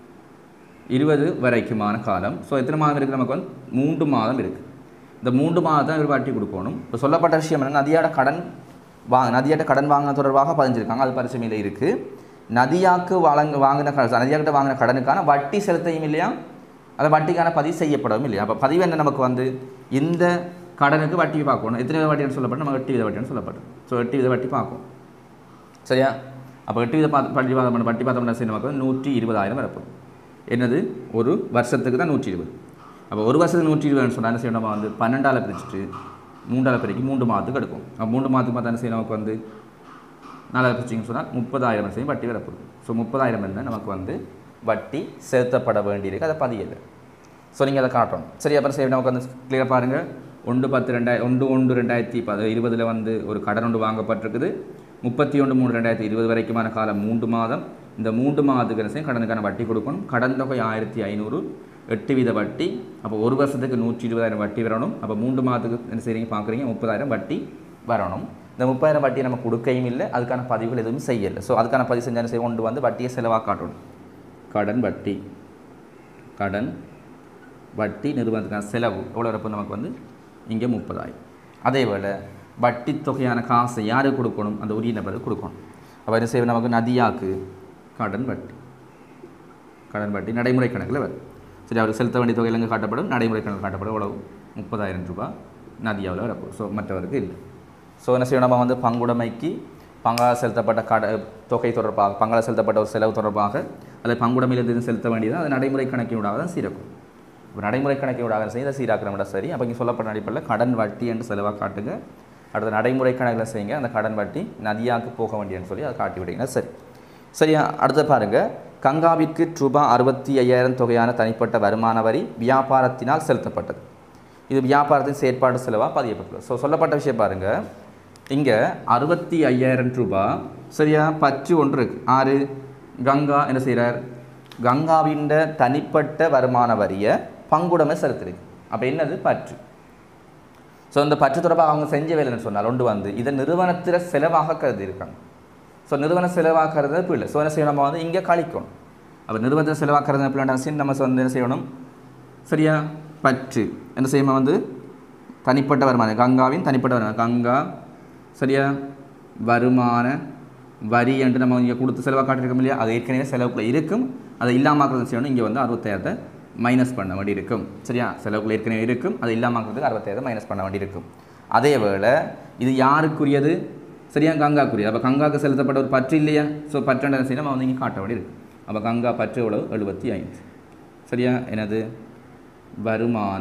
இருபது வரைக்குமான காலம் ஸோ எத்தனை மாதம் இருக்குது நமக்கு வந்து மூன்று மாதம் இருக்குது இந்த மூன்று மாதம் தான் இவர் வட்டி கொடுக்கணும் இப்போ சொல்லப்பட்ட விஷயம் என்ன நதியோட கடன் வாங்க நதியாட்ட கடன் வாங்கின தொடர்பாக பதிஞ்சிருக்காங்க அது பரிசுமையில் இருக்குது நதியாக்கு வழங்க வாங்கின க- நதியாக்கிட்ட வாங்கின கடனுக்கான வட்டி செலுத்தையும் இல்லையா அந்த வட்டிக்கான பதிவு செய்யப்படவும் இல்லையா அப்போ பதிவு என்ன நமக்கு வந்து இந்த கடனுக்கு வட்டி பார்க்கணும் எத்தனை வித வட்டின்னு சொல்லப்பட்டு நம்ம எட்டு வித வட்டின்னு சொல்லப்படும் ஸோ எட்டு வித வட்டி பார்க்கும் சரியா அப்போ எட்டு வித பார்த்து வட்டி பார்த்தோம் வட்டி பார்த்தோம்னா சரி நமக்கு வந்து நூற்றி இருபதாயிரம் வரப்போகுது என்னது ஒரு வருஷத்துக்கு தான் நூற்றி இருபது அப்போ ஒரு வருஷத்துக்கு நூற்றி இருபதுன்னு சொன்னால் என்ன செய்யணும் நம்ம வந்து பன்னெண்டால் பிரிச்சுட்டு மூன்றால் பிரிக்கி மூன்று மாதத்துக்கு எடுக்கும் அப்போ மூன்று மாதத்துக்கு பார்த்தா என்ன செய்யணும் நமக்கு வந்து நாலாவது பிரிச்சிங்கன்னு சொன்னால் முப்பதாயிரம் செய்யும் வட்டி வரப்போகுது ஸோ முப்பதாயிரம் இருந்தால் நமக்கு வந்து வட்டி செலுத்தப்பட வேண்டியிருக்கு அதை பதியலை ஸோ நீங்கள் அதை காட்டணும் சரி அப்புறம் சரி நமக்கு வந்து கிளியராக பாருங்கள் ஒன்று பத்து ரெண்டாயிரம் ஒன்று ஒன்று ரெண்டாயிரத்தி பத இருபதில் வந்து ஒரு கடன் ஒன்று வாங்கப்பட்டிருக்குது முப்பத்தி ஒன்று மூணு ரெண்டாயிரத்தி இருபது வரைக்குமான காலம் மூன்று மாதம் இந்த மூன்று மாதத்துக்கு என்ன செய்யும் கடனுக்கான வட்டி கொடுக்கணும் கடன் தொகை ஆயிரத்தி ஐநூறு எட்டு வீத வட்டி அப்போ ஒரு வருஷத்துக்கு நூற்றி இருபதாயிரம் வட்டி வரணும் அப்போ மூன்று மாதத்துக்கு என்ன செய்றீங்க பார்க்குறீங்க முப்பதாயிரம் வட்டி வரணும் இந்த முப்பதாயிரம் வட்டியை நம்ம கொடுக்கையும் இல்லை அதுக்கான பதிவுகள் எதுவும் செய்யலை ஸோ அதுக்கான பதிவு செஞ்சாலும் செய்ய கொண்டு வந்து வட்டியை செலவாக காட்டணும் கடன் வட்டி கடன் வட்டி நிறுவனத்துக்கான செலவு எவ்வளோ இருப்போ நமக்கு வந்து இங்கே முப்பதாயிரம் அதே போல் வட்டி தொகையான காசை யாருக்கு கொடுக்கணும் அந்த உரிய நபருக்கு கொடுக்கணும் அப்போ என்ன செய்வோம் நமக்கு நதியாக்கு கடன் வட்டி கடன் வட்டி நடைமுறை கணக்கில் வரும் சரி அவருக்கு செலுத்த வேண்டிய தொகை எங்கே காட்டப்படும் நடைமுறை கணக்கு காட்டப்படும் எவ்வளவு முப்பதாயிரம் ரூபாய் நதியாவில் வரப்போம் ஸோ மற்றவருக்கு இல்லை ஸோ என்ன செய்யணும் நம்ம வந்து பங்குடைமைக்கு பங்காக செலுத்தப்பட்ட கட தொகை தொடர்பாக பங்காக செலுத்தப்பட்ட ஒரு செலவு தொடர்பாக அல்லது பங்குடைமையிலிருந்து எதுவும் செலுத்த வேண்டியது அது நடைமுறை கணக்கினூடாக தான் சீரக்கும் இப்போ நடைமுறை கணக்கினூடாக செய்ய சீராக்கிறோம் சரி அப்போ இங்கே சொல்லப்பட்ட அடிப்படையில் கடன் வட்டி என்று செலவாக காட்டுங்க அடுத்த நடைமுறை கணக்கில் செய்யுங்க அந்த கடன் வட்டி நதியாக்கு போக வேண்டியன்னு சொல்லி அதை காட்டி விடுங்க சரி சரியா அடுத்து பாருங்க கங்காவிற்கு ரூபாய் அறுபத்தி ஐயாயிரம் தொகையான தனிப்பட்ட வருமான வரி வியாபாரத்தினால் செலுத்தப்பட்டது இது வியாபாரத்தின் செயற்பாடு செலவாக பதியப்பட்டுள்ளது ஸோ சொல்லப்பட்ட விஷயம் பாருங்க இங்கே அறுபத்தி ஐயாயிரம் ரூபாய் சரியா பற்று ஒன்று இருக்கு ஆறு கங்கா என்ன செய்கிறார் கங்காவின் தனிப்பட்ட வருமான வரியை பங்குடைமை செலுத்திருக்கு அப்போ என்னது பற்று ஸோ இந்த பற்று தொடர்பாக அவங்க செஞ்ச வேலைன்னு சொன்னால் ஒன்று வந்து இதை நிறுவனத்தில் செலவாக கருதி இருக்காங்க ஸோ நிறுவன செலவாக்குறது பிள்ளை ஸோ என்ன செய்யணும் நம்ம வந்து இங்கே கழிக்கணும் அப்போ நிறுவனத்தில் செலவாக்குறது பிள்ளை நம்ம வந்து என்ன செய்யணும் சரியா பற்று என்ன செய்யணும் வந்து தனிப்பட்ட வருமானம் கங்காவின் தனிப்பட்ட வருமானம் கங்கா சரியா வருமான வரி என்று நம்ம இங்கே கொடுத்து செலவாக காட்டியிருக்கோம் இல்லையா அது ஏற்கனவே செலவுக்குள்ள இருக்கும் அதை இல்லாமல் செய்யணும் இங்கே வந்து அறுபத்தாயிரத்தை மைனஸ் பண்ண வேண்டி இருக்கும் சரியா செலவுக்குள்ள ஏற்கனவே இருக்கும் அது இல்லாமல் அறுபத்தாயிரத்தை மைனஸ் பண்ண வேண்டி இருக்கும் அதே வேளை இது யாருக்குரியது சரியா கங்காக்குரியது அப்போ கங்காக்கு செலுத்தப்பட்ட ஒரு பற்று இல்லையா ஸோ பற்றண்ட செய்ய நம்ம வந்து இங்கே காட்ட வேண்டி இருக்கு அப்போ கங்கா பற்று எவ்வளவு எழுபத்தி ஐந்து சரியா எனது வருமான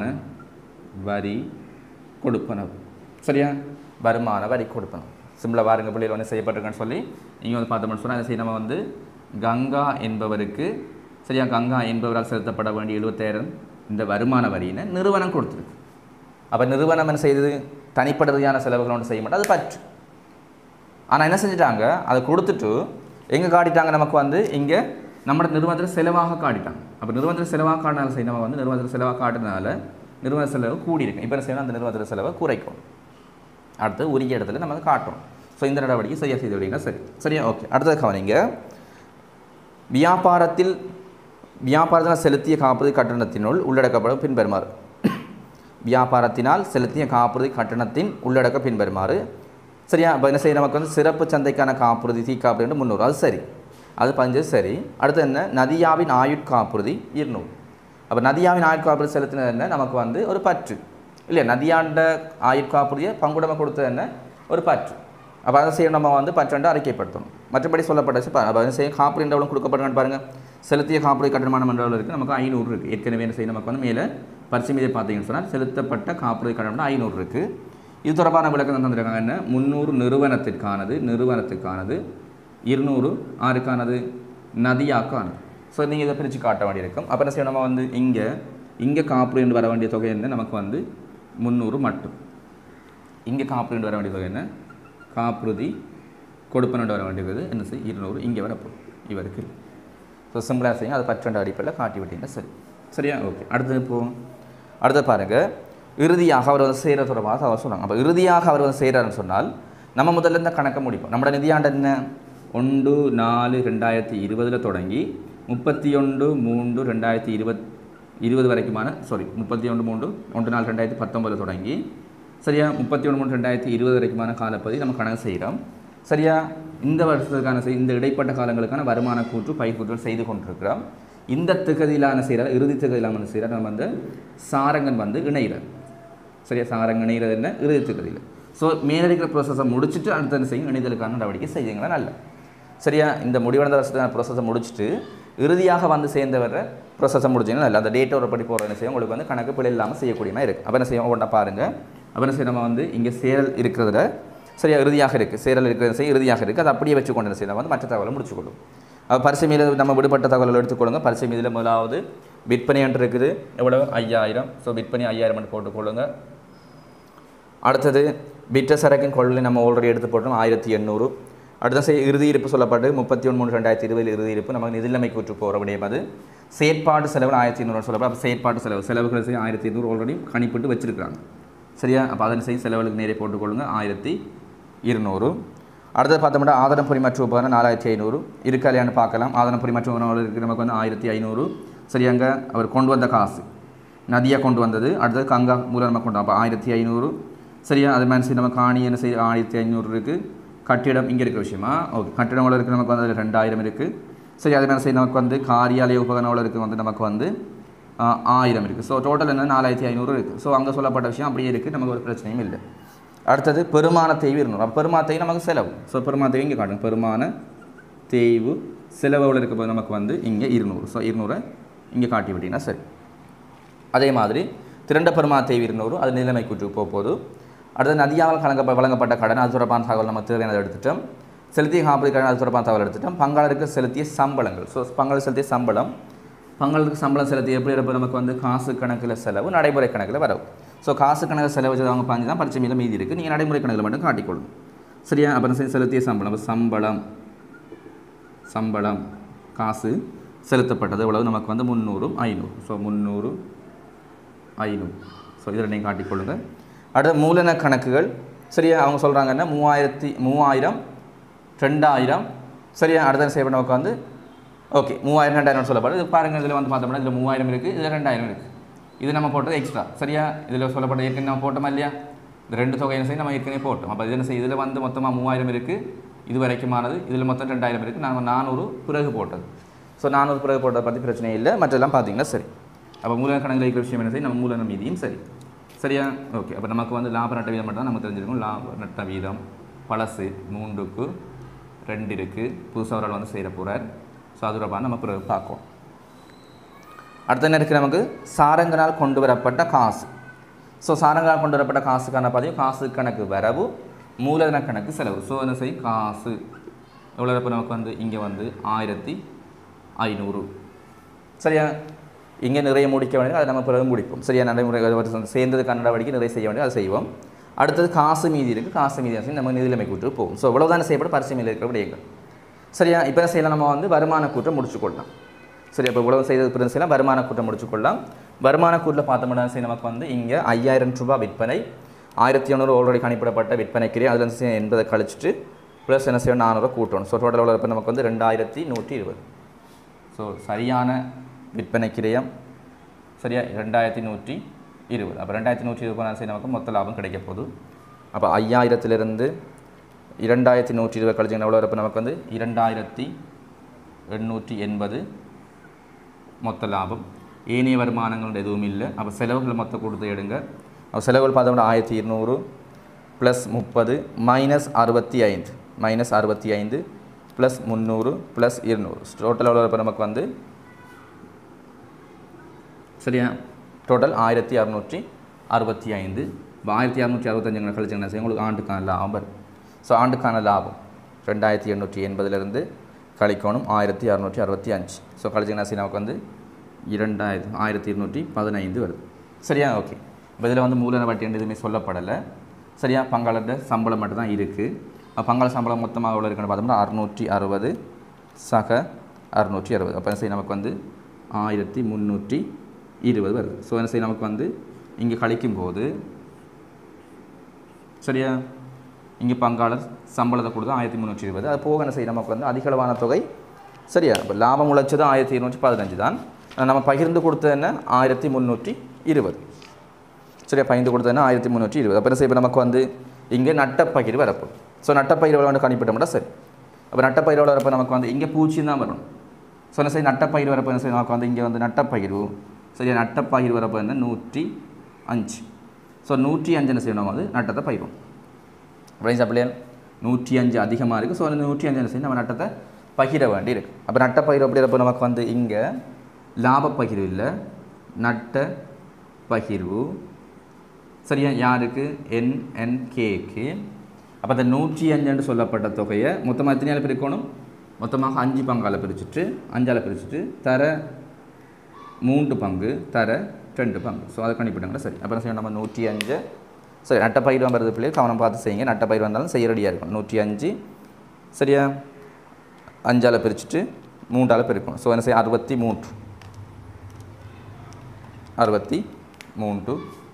வரி கொடுப்பனவு சரியா வருமான வரி கொடுப்பனவு சிம்பிளாக பாருங்க பிள்ளைகள் வந்து செய்யப்பட்டிருக்குன்னு சொல்லி நீங்கள் வந்து பார்த்தோம்னு சொன்னால் அதை செய்ய நம்ம வந்து கங்கா என்பவருக்கு சரியா கங்கா என்பவரால் செலுத்தப்பட வேண்டிய எழுபத்தாயிரம் இந்த வருமான வரியினை நிறுவனம் கொடுத்துருக்கு அப்போ நிறுவனம் என்ன செய்தது தனிப்பட்ட ரீதியான செலவுகள் ஒன்று செய்ய மாட்டோம் அது பற்று ஆனால் என்ன செஞ்சுட்டாங்க அதை கொடுத்துட்டு எங்கே காட்டிட்டாங்க நமக்கு வந்து இங்கே நம்ம நிறுவனத்தில் செலவாக காட்டிட்டாங்க அப்போ நிறுவனத்தில் செலவாக காட்டினால சரி நம்ம வந்து நிறுவனத்தில் செலவாக காட்டுறதுனால நிறுவன செலவு கூடியிருக்கு இப்போ என்ன செய்யணும் அந்த நிறுவனத்தில் செலவை குறைக்கும் அடுத்து உரிய இடத்துல நம்ம அதை காட்டுறோம் ஸோ இந்த நடவடிக்கை சரியாக செய்து விட்டீங்கன்னா சரி சரியா ஓகே அடுத்தது கவனிங்க வியாபாரத்தில் வியாபாரத்தில் செலுத்திய காப்புறுதி கட்டணத்தினுள் உள்ளடக்கப்படும் பின்வருமாறு வியாபாரத்தினால் செலுத்திய காப்புறுதி கட்டணத்தின் உள்ளடக்க பின்வருமாறு சரியா இப்போ என்ன செய்ய நமக்கு வந்து சிறப்பு சந்தைக்கான காப்புறுதி தீ காப்புறுதி முந்நூறு அது சரி அது பதினஞ்சு சரி அடுத்து என்ன நதியாவின் ஆயுட்காப்புறுதி இருநூறு அப்போ நதியாவின் ஆயுட்காப்புறுதி செலுத்தினது என்ன நமக்கு வந்து ஒரு பற்று இல்லையா நதியாண்ட ஆயுட்காப்புறுதியை பங்குடமை கொடுத்தது என்ன ஒரு பற்று அப்போ அதை செய்ய நம்ம வந்து பற்றண்டு அறிக்கைப்படுத்தணும் மற்றபடி சொல்லப்பட்ட அப்போ அதை செய்ய காப்புறுதி எவ்வளோ கொடுக்கப்படுறான்னு பாருங்கள் செலுத்திய காப்புறுதி கட்டணமான மண்டலம் இருக்குது நமக்கு ஐநூறு இருக்குது ஏற்கனவே என்ன செய்ய நமக்கு வந்து மேலே பரிசு மீதை பார்த்தீங்கன்னு சொன்னால் செலுத்தப்பட்ட காப்புறுதி கட்டணம் ஐநூறு இருக்குது இது தொடர்பான விளக்கம் தந்திருக்காங்க என்ன முந்நூறு நிறுவனத்திற்கானது நிறுவனத்துக்கானது இருநூறு ஆருக்கானது நதியாக்கானது ஸோ நீங்கள் இதை பிரித்து காட்ட வேண்டியிருக்கும் அப்போ என்ன செய்யணும் நம்ம வந்து இங்கே இங்கே காப்புரிண்டு வர வேண்டிய தொகை என்ன நமக்கு வந்து முந்நூறு மட்டும் இங்கே காப்புரிண்டு வர வேண்டிய தொகை என்ன காப்புறுதி கொடுப்பனோட வர வேண்டியது என்ன செய்ய இருநூறு இங்கே வரப்போம் இவருக்கு ஸோ சிம்பிளாக செய்யுங்க அதை பற்றண்ட அடிப்படையில் காட்டி விட்டீங்கன்னா சரி சரியா ஓகே அடுத்தது போவோம் அடுத்தது பாருங்கள் இறுதியாக அவர் வந்து செய்கிற தொடர்பாக அவர் சொல்கிறாங்க அப்போ இறுதியாக அவர் வந்து செய்கிறாருன்னு சொன்னால் நம்ம முதல்ல இந்த கணக்கை முடிப்போம் நம்மளோட நிதியாண்டு என்ன ஒன்று நாலு ரெண்டாயிரத்தி இருபதில் தொடங்கி முப்பத்தி ஒன்று மூன்று ரெண்டாயிரத்தி இருபத் இருபது வரைக்குமான சாரி முப்பத்தி ஒன்று மூன்று ஒன்று நாலு ரெண்டாயிரத்தி பத்தொம்பதில் தொடங்கி சரியா முப்பத்தி ஒன்று மூணு ரெண்டாயிரத்தி இருபது வரைக்குமான காலப்பகுதி நம்ம கணக்கு செய்கிறோம் சரியா இந்த வருஷத்துக்கான செய்- இந்த இடைப்பட்ட காலங்களுக்கான வருமான கூற்று பயிர்கூற்றல் செய்து கொண்டிருக்கிறோம் இந்த திகதியிலான செய்கிறார் இறுதி திகதியிலான செய்கிறார் நம்ம வந்து சாரங்கன் வந்து இணைகிறார் சரியா சாரங்கன் இணைகிறது என்ன இறுதி திகதியில் ஸோ மேலடிக்கிற ப்ரோசஸை முடிச்சுட்டு அடுத்த என்ன செய்யும் இணைதலுக்கான நடவடிக்கை செய்யுங்களா நல்ல சரியா இந்த முடிவடைந்த வருஷத்துக்கான ப்ரோசஸை முடிச்சுட்டு இறுதியாக வந்து சேர்ந்தவர ப்ரோசஸை முடிச்சிங்கன்னா நல்ல அந்த டேட்டோட படி போகிற என்ன செய்யும் உங்களுக்கு வந்து கணக்கு பிழை இல்லாமல் செய்யக்கூடிய மாதிரி இருக்குது அப்போ என்ன செய்யும் ஒன்றா பாருங்கள் அப்போ என்ன செய்யும் நம்ம வந்து இங்கே சேரல் இருக்கிறதுல சரியா இறுதியாக இருக்குது சேரல் இருக்கிறது செய்ய இறுதியாக இருக்குது அதை அப்படியே வச்சு கொண்டு என்ன செய்யணும் வந்து மற்ற தகவலை முடிச்சுக்கொள்ளும் அப்போ பரிசு மீது நம்ம விடுபட்ட தகவல்கள் எடுத்துக்கொள்ளுங்க பரிசு மீதில் முதலாவது விற்பனை என்று இருக்குது எவ்வளவு ஐயாயிரம் ஸோ விற்பனை ஐயாயிரம் போட்டுக்கொள்ளுங்க அடுத்தது விற்ற சரக்கின் கொள்ளை நம்ம ஆல்ரெடி எடுத்து போட்டோம் ஆயிரத்தி எண்ணூறு அடுத்த செய் இறுதி இருப்பு சொல்லப்பட்டு முப்பத்தி ஒன்று மூணு ரெண்டாயிரத்தி இருபதில் இறுதி இருப்பு நமக்கு நிதிநிலைமை கூற்று போகிற விடயம் அது செயற்பாடு செலவு ஆயிரத்தி ஐநூறு சொல்லப்படும் அப்போ செயற்பாடு செலவு செலவுகள் செய்ய ஆயிரத்தி ஐநூறு ஆல்ரெடி கணிப்பிட்டு வச்சிருக்காங்க சரியா அப்போ அதன் செய்ய செலவுகளுக்கு நேரே போட்டுக்கொள்ளுங்க ஆயிரத்தி இருநூறு அடுத்தது பார்த்தோம்னா ஆதரம் பரிமாற்ற உபகரணம் நாலாயிரத்தி ஐநூறு இருக்கா இல்லையான்னு பார்க்கலாம் ஆதரம் பரிமாற்ற உபகரணம் நமக்கு வந்து ஆயிரத்தி ஐநூறு சரியாங்க அவர் கொண்டு வந்த காசு நதியாக கொண்டு வந்தது அடுத்தது கங்கா மூலமாக கொண்டு அப்போ ஆயிரத்தி ஐநூறு சரியா அது மாதிரி சரி நம்ம காணி என்ன செய்ய ஆயிரத்தி ஐநூறு இருக்குது கட்டிடம் இங்கே இருக்கிற விஷயமா ஓகே கட்டிடம் எவ்வளோ இருக்குது நமக்கு வந்து அதில் ரெண்டாயிரம் இருக்குது சரி அது மாதிரி சரி நமக்கு வந்து காரியாலய உபகரணம் எவ்வளோ இருக்குது வந்து நமக்கு வந்து ஆ, ஆயிரம் இருக்குது ஸோ டோட்டல் என்ன நாலாயிரத்தி ஐநூறு இருக்குது ஸோ அங்கே சொல்லப்பட்ட விஷயம் அப்படியே இருக்குது நமக்கு ஒரு பிரச்சனையும் இல்லை அடுத்தது பெருமான தேய்வு இருநூறு அப்போ பெருமா தேய்வு நமக்கு செலவு ஸோ பெருமா தேய்வு இங்கே காட்டுங்க பெருமான தேய்வு செலவு எவ்வளோ இருக்க போது நமக்கு வந்து இங்கே இருநூறு ஸோ இருநூறை இங்கே காட்டி விட்டீங்கன்னா சரி அதே மாதிரி திரண்ட பெருமா தேய்வு இருநூறு அது நிலைமை கூற்றுக்கு போக போகுது அடுத்தது நதியால் கலங்க வழங்கப்பட்ட கடன் அது தொடர்பான தகவல் நம்ம தேவையானதை எடுத்துட்டோம் செலுத்திய காப்பீடு கடன் அது தொடர்பான தகவல் எடுத்துட்டோம் பங்காளருக்கு செலுத்திய சம்பளங்கள் ஸோ பங்காளர் செலுத்திய சம்பளம் பங்காளருக்கு சம்பளம் செலுத்தி எப்படி இருப்ப நமக்கு வந்து காசு கணக்கில் செலவு நடைமுறை கணக்கில் வரவு ஸோ காசு கணக்கில் செலவு வச்சவங்க பாஞ்சு தான் பரிச்சை மீது மீதி இருக்குது நீங்கள் நடைமுறை கணக்கில் மட்டும் காட்டிக்கொள்ளும் சரியா அப்புறம் சரி செலுத்திய சம்பளம் அப்ப சம்பளம் சம்பளம் காசு செலுத்தப்பட்டது எவ்வளவு நமக்கு வந்து முந்நூறும் ஐநூறு ஸோ முந்நூறு ஐநூறு ஸோ இதில் நீங்கள் காட்டிக்கொள்ளுங்க அடுத்த மூலன கணக்குகள் சரியா அவங்க சொல்கிறாங்கன்னா மூவாயிரத்தி மூவாயிரம் ரெண்டாயிரம் சரியா அடுத்த செய்யப்பட்ட நமக்கு வந்து ஓகே மூவாயிரம் ரெண்டாயிரம் சொல்லப்படுது இது பாருங்கள் இதில் வந்து பார்த்தோம்னா இதில் மூவாயிரம் இருக்குது இதில் ரெண்டாயிரம் இருக்குது இது நம்ம போட்டது எக்ஸ்ட்ரா சரியா இதில் சொல்லப்பட்ட ஏற்கனவே நம்ம போட்டோமா இல்லையா இந்த ரெண்டு தொகை என்ன செய்ய நம்ம ஏற்கனவே போட்டோம் அப்போ இது என்ன செய்ய இதில் வந்து மொத்தமாக மூவாயிரம் இருக்குது இது வரைக்குமானது இதில் மொத்தம் ரெண்டாயிரம் இருக்குது நம்ம நானூறு பிறகு போட்டது ஸோ நானூறு பிறகு போட்டதை பற்றி பிரச்சனை இல்லை மற்றெல்லாம் பார்த்தீங்கன்னா சரி அப்போ மூலன கணக்கில் இருக்கிற விஷயம் என்ன செய்யும் நம்ம மூலன மீதியும் சரி சரியா ஓகே அப்போ நமக்கு வந்து லாப நட்ட வீதம் மட்டும் தான் நமக்கு தெரிஞ்சிருக்கும் லாப நட்ட வீதம் பழசு மூன்றுக்கு ரெண்டு இருக்குது புதுசாக ஒரு ஆள் வந்து செய்கிற போகிறார் ஸோ அது தொடர்பாக நம்ம பிறகு பார்ப்போம் அடுத்த என்ன இருக்குது நமக்கு சாரங்கனால் கொண்டு வரப்பட்ட காசு ஸோ சாரங்கனால் கொண்டு வரப்பட்ட காசுக்கான பதிவு காசு கணக்கு வரவு மூலதன கணக்கு செலவு ஸோ என்ன செய்யும் காசு எவ்வளோ இருப்ப நமக்கு வந்து இங்கே வந்து ஆயிரத்தி ஐநூறு சரியா இங்கே நிறைய முடிக்க வேண்டியது அதை நம்ம பிறகு முடிப்போம் சரியா நடைமுறை அது ஒரு சேர்ந்ததுக்கான நடவடிக்கை நிறைய செய்ய வேண்டியது அதை செய்வோம் அடுத்தது காசு மீதி இருக்குது காசு மீதி வந்து நம்ம நிதிநிலைமை கூட்டு போகும் ஸோ இவ்வளவுதான் செய்யப்படும் பரிசு மீது இருக்கிற விடயங்கள் சரியா இப்போ என்ன செய்யலாம் நம்ம வந்து வருமான கூட்டை முடிச்சுக்கொள்ளலாம் சரி அப்போ இவ்வளவு செய்தது பிறகு செய்யலாம் வருமான கூட்டை முடிச்சுக்கொள்ளலாம் வருமான கூட்டில் பார்த்தோம்னா சரி நமக்கு வந்து இங்கே ஐயாயிரம் ரூபாய் விற்பனை ஆயிரத்தி ஐநூறு ஆல்ரெடி கணிப்பிடப்பட்ட விற்பனைக்குரிய அதில் வந்து செய்ய எண்பதை கழிச்சிட்டு ப்ளஸ் என்ன செய்யணும் நானூறு கூட்டணும் ஸோ டோட்டல் எவ்வளோ இப்போ நமக்கு வந்து ரெண்டாயிரத்தி நூற்றி இருபது ஸோ சரியான விற்பனை கிரயம் சரியா ரெண்டாயிரத்தி நூற்றி இருபது அப்போ ரெண்டாயிரத்தி நூற்றி இருபது நான் செய்ய நமக்கு மொத்த லாபம் கிடைக்க போகுது அப்போ ஐயாயிரத்திலிருந்து இரண்டாயிரத்தி நூற்றி இருபது கழிச்சிங்கன்னா எவ்வளோ இருப்போ நமக்கு வந்து இரண்டாயிரத்தி எண்ணூற்றி எண்பது மொத்த லாபம் ஏனைய வருமானங்கள் எதுவும் இல்லை அப்போ செலவுகளை மொத்த கொடுத்து எடுங்க அப்போ செலவுகள் பார்த்தோம்னா ஆயிரத்தி இருநூறு ப்ளஸ் முப்பது மைனஸ் அறுபத்தி ஐந்து மைனஸ் அறுபத்தி ஐந்து ப்ளஸ் முந்நூறு ப்ளஸ் இருநூறு டோட்டல் எவ்வளோ இப்போ நமக்கு வந்து சரியா டோட்டல் ஆயிரத்தி அறநூற்றி அறுபத்தி ஐந்து இப்போ ஆயிரத்தி அறநூற்றி அறுபத்தஞ்சு கழிச்சு என்ன செய்யும் உங்களுக்கு ஆண்டுக்கான லாபம் வரும் ஸோ ஆண்டுக்கான லாபம் ரெண்டாயிரத்தி எண்ணூற்றி எண்பதுலேருந்து கழிக்கணும் ஆயிரத்தி அறநூற்றி அறுபத்தி அஞ்சு ஸோ கழிச்சிங்கன்னா சரி நமக்கு வந்து இரண்டாயிரத்து ஆயிரத்தி இருநூற்றி பதினைந்து வருது சரியா ஓகே இப்போ இதில் வந்து மூலன வட்டி எதுவுமே சொல்லப்படலை சரியா பங்காளர்கிட்ட சம்பளம் மட்டும் தான் இருக்குது பங்காள சம்பளம் மொத்தமாக எவ்வளோ இருக்குன்னு பார்த்தோம்னா அறுநூற்றி அறுபது சக அறுநூற்றி அறுபது அப்போ என்ன செய்ய நமக்கு வந்து ஆயிரத்தி முந்நூற்றி இருபது வருது ஸோ என்ன செய்ய நமக்கு வந்து இங்கே கழிக்கும் போது சரியா இங்கே பங்காளர் சம்பளத்தை கொடுத்து ஆயிரத்தி முந்நூற்றி இருபது அது போக என்ன செய்ய நமக்கு வந்து அதிகளவான தொகை சரியா இப்போ லாபம் உழைச்சது ஆயிரத்தி இருநூற்றி பதினஞ்சு தான் ஆனா நம்ம பகிர்ந்து கொடுத்தது என்ன ஆயிரத்தி முந்நூற்றி இருபது சரியா பகிர்ந்து கொடுத்ததுன்னா ஆயிரத்தி முந்நூற்றி இருபது அப்போ என்ன செய்ய இப்ப நமக்கு வந்து இங்கே நட்டப்பகிர் வரப்போ ஸோ நட்டப்பயிர் எவ்வளோ கணிப்பிட்டோம்னா சரி அப்போ நட்டப்பயிர் எவ்வளோ வரப்போ நமக்கு வந்து இங்கே பூச்சியம் தான் வரும் ஸோ என்ன செய்ய நட்டப்பயிர் வரப்போ என்ன செய்ய நமக்கு வந்து இங்கே வந்து நட்டப்பகிர்வு சரியா நட்டப்பயிர் வரப்போ என்ன நூற்றி அஞ்சு ஸோ நூற்றி அஞ்சு என்ன செய்யணும் வந்து நட்டத்தை பயிரும் ரைஸ் அப்படியே நூற்றி அஞ்சு அதிகமாக இருக்குது ஸோ அந்த நூற்றி அஞ்சு என்ன செய்யணும் நம்ம நட்டத்தை பகிர வேண்டி இருக்கு அப்போ நட்ட பயிர் அப்படிங்கிறப்ப நமக்கு வந்து இங்கே லாப பகிர்வு இல்லை நட்ட பகிர்வு சரியா யாருக்கு என்என்கேக்கு அப்போ அந்த நூற்றி அஞ்சுன்னு சொல்லப்பட்ட தொகையை மொத்தமாக எத்தனையால் பிரிக்கணும் மொத்தமாக அஞ்சு பங்கால் பிரிச்சுட்டு அஞ்சால் பிரிச்சுட்டு தர மூன்று பங்கு தர ரெண்டு பங்கு ஸோ அதை கணிப்பிட்டாங்க சரி அப்புறம் செய்யணும் நம்ம நூற்றி அஞ்சு சரி நட்டப்பயிர் வருது பிள்ளை கவனம் பார்த்து செய்யுங்க நட்டப்பயிர் வந்தாலும் செய்ய ரெடியாக இருக்கும் நூற்றி அஞ்சு சரியா அஞ்சால் பிரிச்சுட்டு மூன்றால் பிரிக்கணும் ஸோ என்ன செய்ய அறுபத்தி மூன்று அறுபத்தி மூன்று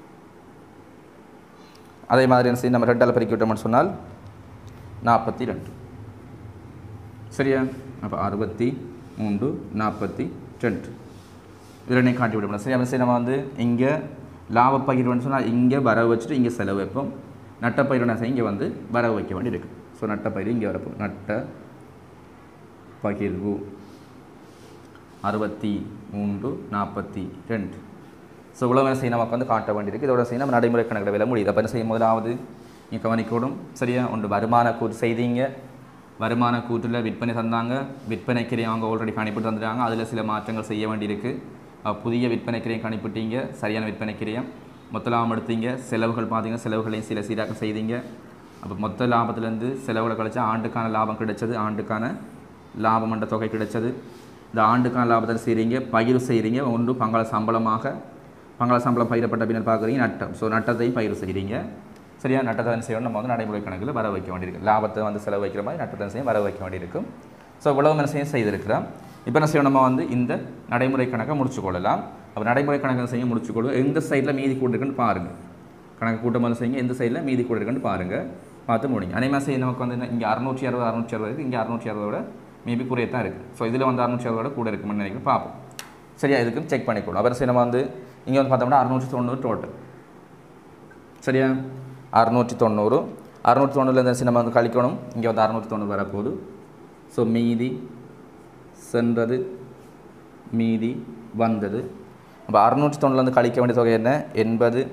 அதே மாதிரி என்ன செய்ய நம்ம ரெண்டால் பெருக்கி விட்டோம்னு சொன்னால் நாற்பத்தி ரெண்டு சரியா அப்போ அறுபத்தி மூன்று நாற்பத்தி ரெண்டு இதனை காட்டி விடணும் சரி அப்போ நம்ம வந்து இங்கே லாப பகிர்வுன்னு சொன்னால் இங்கே வரவு வச்சுட்டு இங்கே செலவு வைப்போம் நட்டப்பயிர் என்ன செய்ய இங்கே வந்து வரவு வைக்க வேண்டி இருக்கு ஸோ நட்டப்பயிர் இங்கே வரப்போம் நட்ட பகிர்வு அறுபத்தி மூன்று நாற்பத்தி ரெண்டு ஸோ இவ்வளோ வேலை செய்ய நமக்கு வந்து காட்ட வேண்டியிருக்கு இதோட செய்ய நம்ம நடைமுறை கணக்கிட விலை முடியுது அப்போ என்ன செய்யும் முதலாவது நீங்கள் கவனிக்கூடும் சரியா ஒன்று வருமான கூட்டு செய்தீங்க வருமான கூட்டில் விற்பனை தந்தாங்க விற்பனை கிரையை அவங்க ஆல்ரெடி கணிப்பிட்டு தந்துட்டாங்க அதில் சில மாற்றங்கள் செய்ய வேண்டியிருக்கு அஹ் புதிய விற்பனை கிரையை கணிப்பிட்டீங்க சரியான விற்பனை கிரையம் மொத்த லாபம் எடுத்தீங்க செலவுகள் பார்த்தீங்க செலவுகளையும் சில சீராக்கம் செய்தீங்க அப்போ மொத்த லாபத்துலேருந்து செலவுகளை கழிச்சா ஆண்டுக்கான லாபம் கிடைச்சது ஆண்டுக்கான லாபம் என்ற தொகை கிடைச்சது இந்த ஆண்டுக்கான லாபத்தை செய்கிறீங்க பயிர் செய்கிறீங்க ஒன்று பங்காள சம்பளமாக பங்காள சம்பளம் பயிரப்பட்ட பின்னர் பார்க்குறீங்க நட்டம் ஸோ நட்டத்தையும் பயிர் செய்கிறீங்க சரியா நட்டத்தை வந்து செய்யணும் நம்ம வந்து நடைமுறை கணக்கில் வர வைக்க வேண்டியிருக்கு லாபத்தை வந்து செலவு வைக்கிற மாதிரி நட்டத்தை செய்ய வர வைக்க வேண்டியிருக்கும் ஸோ இவ்வளவு மனசையும் செய்திருக்கிறோம் இப்போ என்ன செய்யணும் நம்ம வந்து இந்த நடைமுறை கணக்கை முடிச்சு கொள்ளலாம் அப்போ நடைமுறை கணக்கை செய்ய முடிச்சு கொள்வோம் எந்த சைடில் மீதி கூட இருக்குன்னு பாருங்கள் கணக்கு கூட்டம் வந்து செய்யுங்க எந்த சைடில் மீதி கூட இருக்குன்னு பாருங்கள் பார்த்து முடிங்க அதே மாதிரி செய்ய நமக்கு வந்து இங்கே அறுநூற்றி அறுபது அறுநூற்றி அறுபது இருக்குது இங்கே அறுநூற்றி அறுபதோட மேபி குறைய தான் இருக்குது ஸோ இதில் வந்து அறுநூற்றி அறுபதோட கூட இருக்குன்னு நினைக்கிறேன் பார்ப்போம் சரியா இதுக்கு செக் பண்ணிக்கணும் அப்புறம் சரி நம்ம வந்து இங்கே வந்து பார்த்தோம்னா அறுநூற்றி தொண்ணூறு டோட்டல் சரியா அறுநூற்றி தொண்ணூறு அறுநூற்றி தொண்ணூறுலேருந்து நம்ம வந்து கழிக்கணும் இங்கே வந்து அறுநூற்றி தொண்ணூறு வரப்போகுது ஸோ மீதி சென்றது மீதி வந்தது அப்போ அறுநூற்றி தொண்ணூறுலேருந்து கழிக்க வேண்டிய தொகை என்ன எண்பது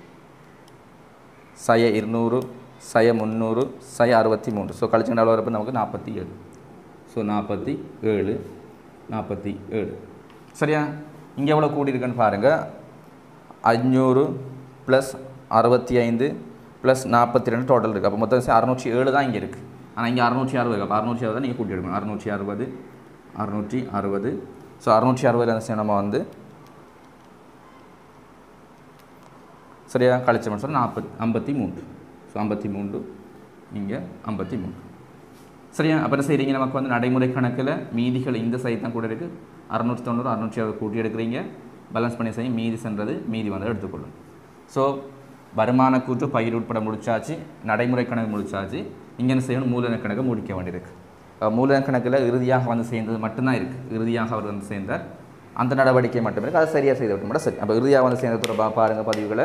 சய இருநூறு சய முந்நூறு சய அறுபத்தி மூன்று ஸோ கழிச்சுக்கிட்ட எவ்வளோ வரப்போ நமக்கு நாற்பத்தி ஏழு ஸோ நாற்பத்தி ஏழு நாற்பத்தி ஏழு சரியா இங்கே எவ்வளோ கூடியிருக்குன்னு பாருங்கள் அஞ்சூறு ப்ளஸ் அறுபத்தி ஐந்து ப்ளஸ் நாற்பத்தி ரெண்டு டோட்டல் இருக்குது அப்போ மொத்தம் அறுநூற்றி ஏழு தான் இங்கே இருக்குது ஆனால் இங்கே அறுநூற்றி அறுபது இருக்குது அப்போ அறுநூற்றி அறுபது நீங்கள் கூட்டி எடுக்கணும் அறுநூற்றி அறுபது அறுநூற்றி அறுபது ஸோ அறுநூற்றி அறுபது என்ன செய்யணும் நம்ம வந்து சரியா கழிச்சோம்னு சொன்னால் நாற்பத் ஐம்பத்தி மூன்று ஸோ ஐம்பத்தி மூன்று இங்கே ஐம்பத்தி மூணு சரியா அப்புறம் செய்கிறீங்க நமக்கு வந்து நடைமுறை கணக்கில் மீதிகள் இந்த சைட் தான் கூட இருக்குது அறுநூற்றி தொண்ணூறு அறுநூற்றி அறுபது கூட்டி எடுக்கிறீங்க பேலன்ஸ் பண்ணி செய்ய மீதி சென்றது மீதி வந்து எடுத்துக்கொள்ளும் ஸோ வருமான கூட்டு பயிர் உட்பட முடிச்சாச்சு நடைமுறை கணக்கு முடிச்சாச்சு இங்கே என்ன செய்யணும் மூலதன கணக்கை முடிக்க வேண்டியிருக்கு அஹ் மூலதன கணக்கில் இறுதியாக வந்து சேர்ந்தது மட்டும்தான் இருக்குது இறுதியாக அவர் வந்து சேர்ந்தார் அந்த நடவடிக்கை மட்டுமே இருக்குது அது சரியாக செய்து விட்டு மட்டும் சரி அப்போ இறுதியாக வந்து சேர்ந்த தொடர்பாக பாருங்கள் பதிவுகளை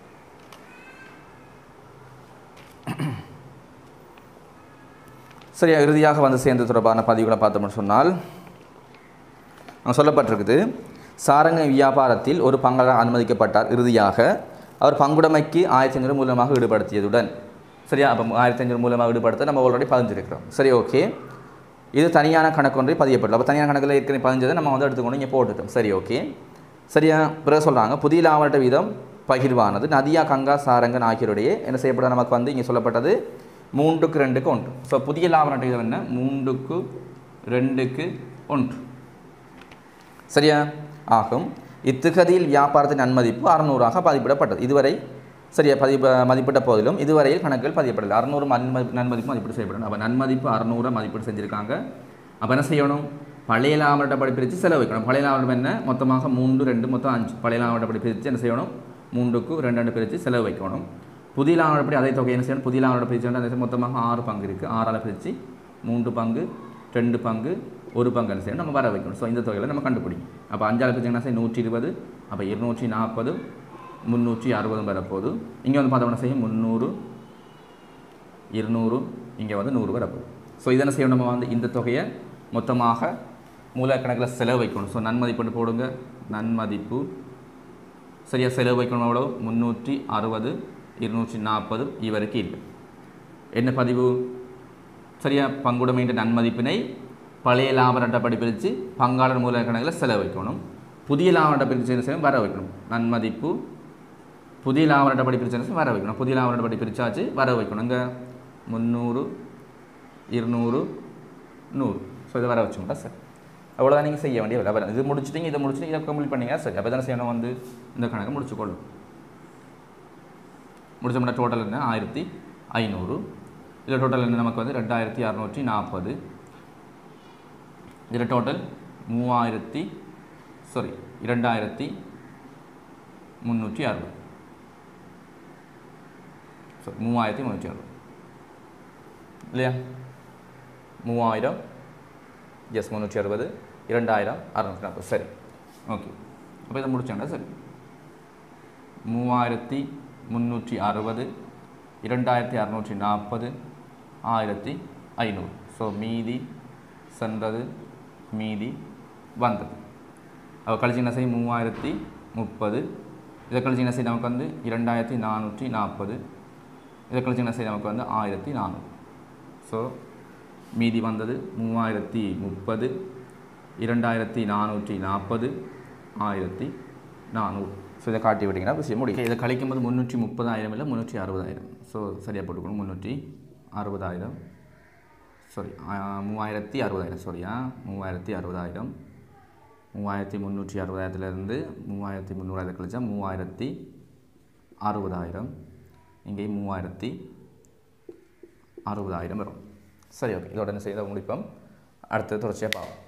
சரியா இறுதியாக வந்து சேர்ந்த தொடர்பான பதிவுகளை பார்த்தோம்னு சொன்னால் அங்கே சொல்லப்பட்டிருக்குது சாரங்க வியாபாரத்தில் ஒரு பங்காளர் அனுமதிக்கப்பட்டார் இறுதியாக அவர் பங்குடைமைக்கு ஆயிரத்தி ஐநூறு மூலமாக ஈடுபடுத்தியதுடன் சரியா அப்போ ஆயிரத்தி ஐநூறு மூலமாக ஈடுபடுத்த நம்ம ஆல்ரெடி பதிஞ்சிருக்கிறோம் சரி ஓகே இது தனியான கணக்கு ஒன்றை பதியப்படல அப்போ தனியான கணக்கில் ஏற்கனவே பதிஞ்சதை நம்ம வந்து எடுத்துக்கொண்டு இங்கே போட்டுட்டோம் சரி ஓகே சரியா பிறகு சொல்கிறாங்க புதிய லாபட்ட வீதம் பகிர்வானது நதியா கங்கா சாரங்கன் ஆகியோருடைய என்ன செய்யப்பட நமக்கு வந்து இங்கே சொல்லப்பட்டது மூன்றுக்கு ரெண்டுக்கு ஒன்று ஸோ புதிய லாப நட்ட வீதம் என்ன மூன்றுக்கு ரெண்டுக்கு ஒன்று சரியா ஆகும் இத்துகதியில் வியாபாரத்தின் நன்மதிப்பு அறுநூறாக பதிப்பிடப்பட்டது இதுவரை சரியா பதிப்பு மதிப்பிட்ட போதிலும் இதுவரையில் கணக்குகள் பதியப்படலை அறுநூறு நன்மதி நன்மதிப்பு மதிப்பீடு செய்யப்படணும் அப்போ நன்மதிப்பு அறுநூறு மதிப்பீடு செஞ்சுருக்காங்க அப்போ என்ன செய்யணும் பழைய லாபரட்டப்படி பிரித்து செலவு வைக்கணும் பழைய லாபரம் என்ன மொத்தமாக மூன்று ரெண்டு மொத்தம் அஞ்சு பழைய லாபரட்டப்படி பிரித்து என்ன செய்யணும் மூன்றுக்கு ரெண்டு ரெண்டு பிரித்து செலவு வைக்கணும் புதிய லாபரப்படி அதே தொகை என்ன செய்யணும் புதிய லாபரட்டை பிரித்து மொத்தமாக ஆறு பங்கு இருக்குது ஆறால் பிரித்து மூன்று பங்கு ரெண்டு பங்கு ஒரு பங்கு என்ன செய்யணும் நம்ம வர வைக்கணும் ஸோ இந்த தொகையில் நம்ம கண்டுபிடிக்கும் அப்போ அஞ்சால் பிரித்து என்ன செய்யும் நூற்றி இருபது அப்போ இருநூற்றி நாற்பது முந்நூற்றி அறுபதும் வரப்போகுது இங்கே வந்து பார்த்தோம்னா செய்யும் முந்நூறு இருநூறு இங்கே வந்து நூறு வரப்போகுது ஸோ இதனை செய்யணும் நம்ம வந்து இந்த தொகையை மொத்தமாக மூலக்கணக்கில் செலவு வைக்கணும் ஸோ நன்மதிப்புன்னு போடுங்க நன்மதிப்பு சரியாக செலவு வைக்கணும் எவ்வளோ முந்நூற்றி அறுபது இருநூற்றி நாற்பது இவருக்கு இல்லை என்ன பதிவு சரியா பங்குடைமையின் நன்மதிப்பினை பழைய லாப அட்டைப்படி பிரித்து பங்காளர் மூல கணக்கில் செலவு வைக்கணும் புதிய லாப அட்டை பிரித்து என்ன செய்யணும் வர வைக்கணும் நன்மதிப்பு புதிய லாப அட்டைப்படி பிரித்து என்ன செய்யணும் வர வைக்கணும் புதிய லாப அட்டைப்படி பிரித்தாச்சு வர வைக்கணும் இங்கே முந்நூறு இருநூறு நூறு ஸோ இதை வர வச்சுக்கிட்டா சார் அவ்வளோதான் நீங்கள் செய்ய வேண்டிய வேலை இது முடிச்சிட்டிங்க இதை முடிச்சுட்டு இதை கம்ப்ளீட் பண்ணீங்க சரி அப்போ தானே செய்யணும் வந்து இந்த கணக்கை முடிச்சுக்கொள்ளும் முடிச்சோம்னா டோட்டல் என்ன ஆயிரத்தி ஐநூறு இதில் டோட்டல் என்ன நமக்கு வந்து ரெண்டாயிரத்தி அறநூற்றி நாற்பது இதில் டோட்டல் மூவாயிரத்தி சாரி இரண்டாயிரத்தி முந்நூற்றி அறுபது சாரி மூவாயிரத்தி முந்நூற்றி அறுபது இல்லையா மூவாயிரம் எஸ் முந்நூற்றி அறுபது இரண்டாயிரம் அறுநூற்றி நாற்பது சரி ஓகே அப்போ இதை முடிச்சோம்னா சரி மூவாயிரத்தி முந்நூற்றி அறுபது இரண்டாயிரத்தி அறநூற்றி நாற்பது ஆயிரத்தி ஐநூறு ஸோ மீதி சென்றது மீதி வந்தது அவள் கழிச்சிங்கன்னா செய்யும் மூவாயிரத்தி முப்பது இதை கழிச்சிங்கன்னா செய்ய நமக்கு வந்து இரண்டாயிரத்தி நானூற்றி நாற்பது இதை கழிச்சிங்கன்னா செய்ய நமக்கு வந்து ஆயிரத்தி நானூறு ஸோ மீதி வந்தது மூவாயிரத்தி முப்பது இரண்டாயிரத்தி நானூற்றி நாற்பது ஆயிரத்தி நானூறு ஸோ இதை காட்டி விட்டிங்கன்னா விஷயம் முடியும் இதை கழிக்கும் போது முந்நூற்றி முப்பதாயிரம் இல்லை முந்நூற்றி அறுபதாயிரம் ஸோ சரியாக போட்டுக்கணும் முந்நூற்றி அறுபதாயிரம் சாரி மூவாயிரத்தி அறுபதாயிரம் சாரியா மூவாயிரத்தி அறுபதாயிரம் மூவாயிரத்தி முந்நூற்றி அறுபதாயிரத்துலேருந்து மூவாயிரத்தி முந்நூறாயிரத்தை கழிச்சா மூவாயிரத்தி அறுபதாயிரம் இங்கேயும் மூவாயிரத்தி அறுபதாயிரம் வரும் சரி ஓகே இதோட என்ன செய்த முடிப்போம் அடுத்தது தொடர்ச்சியாக பார்ப்போம்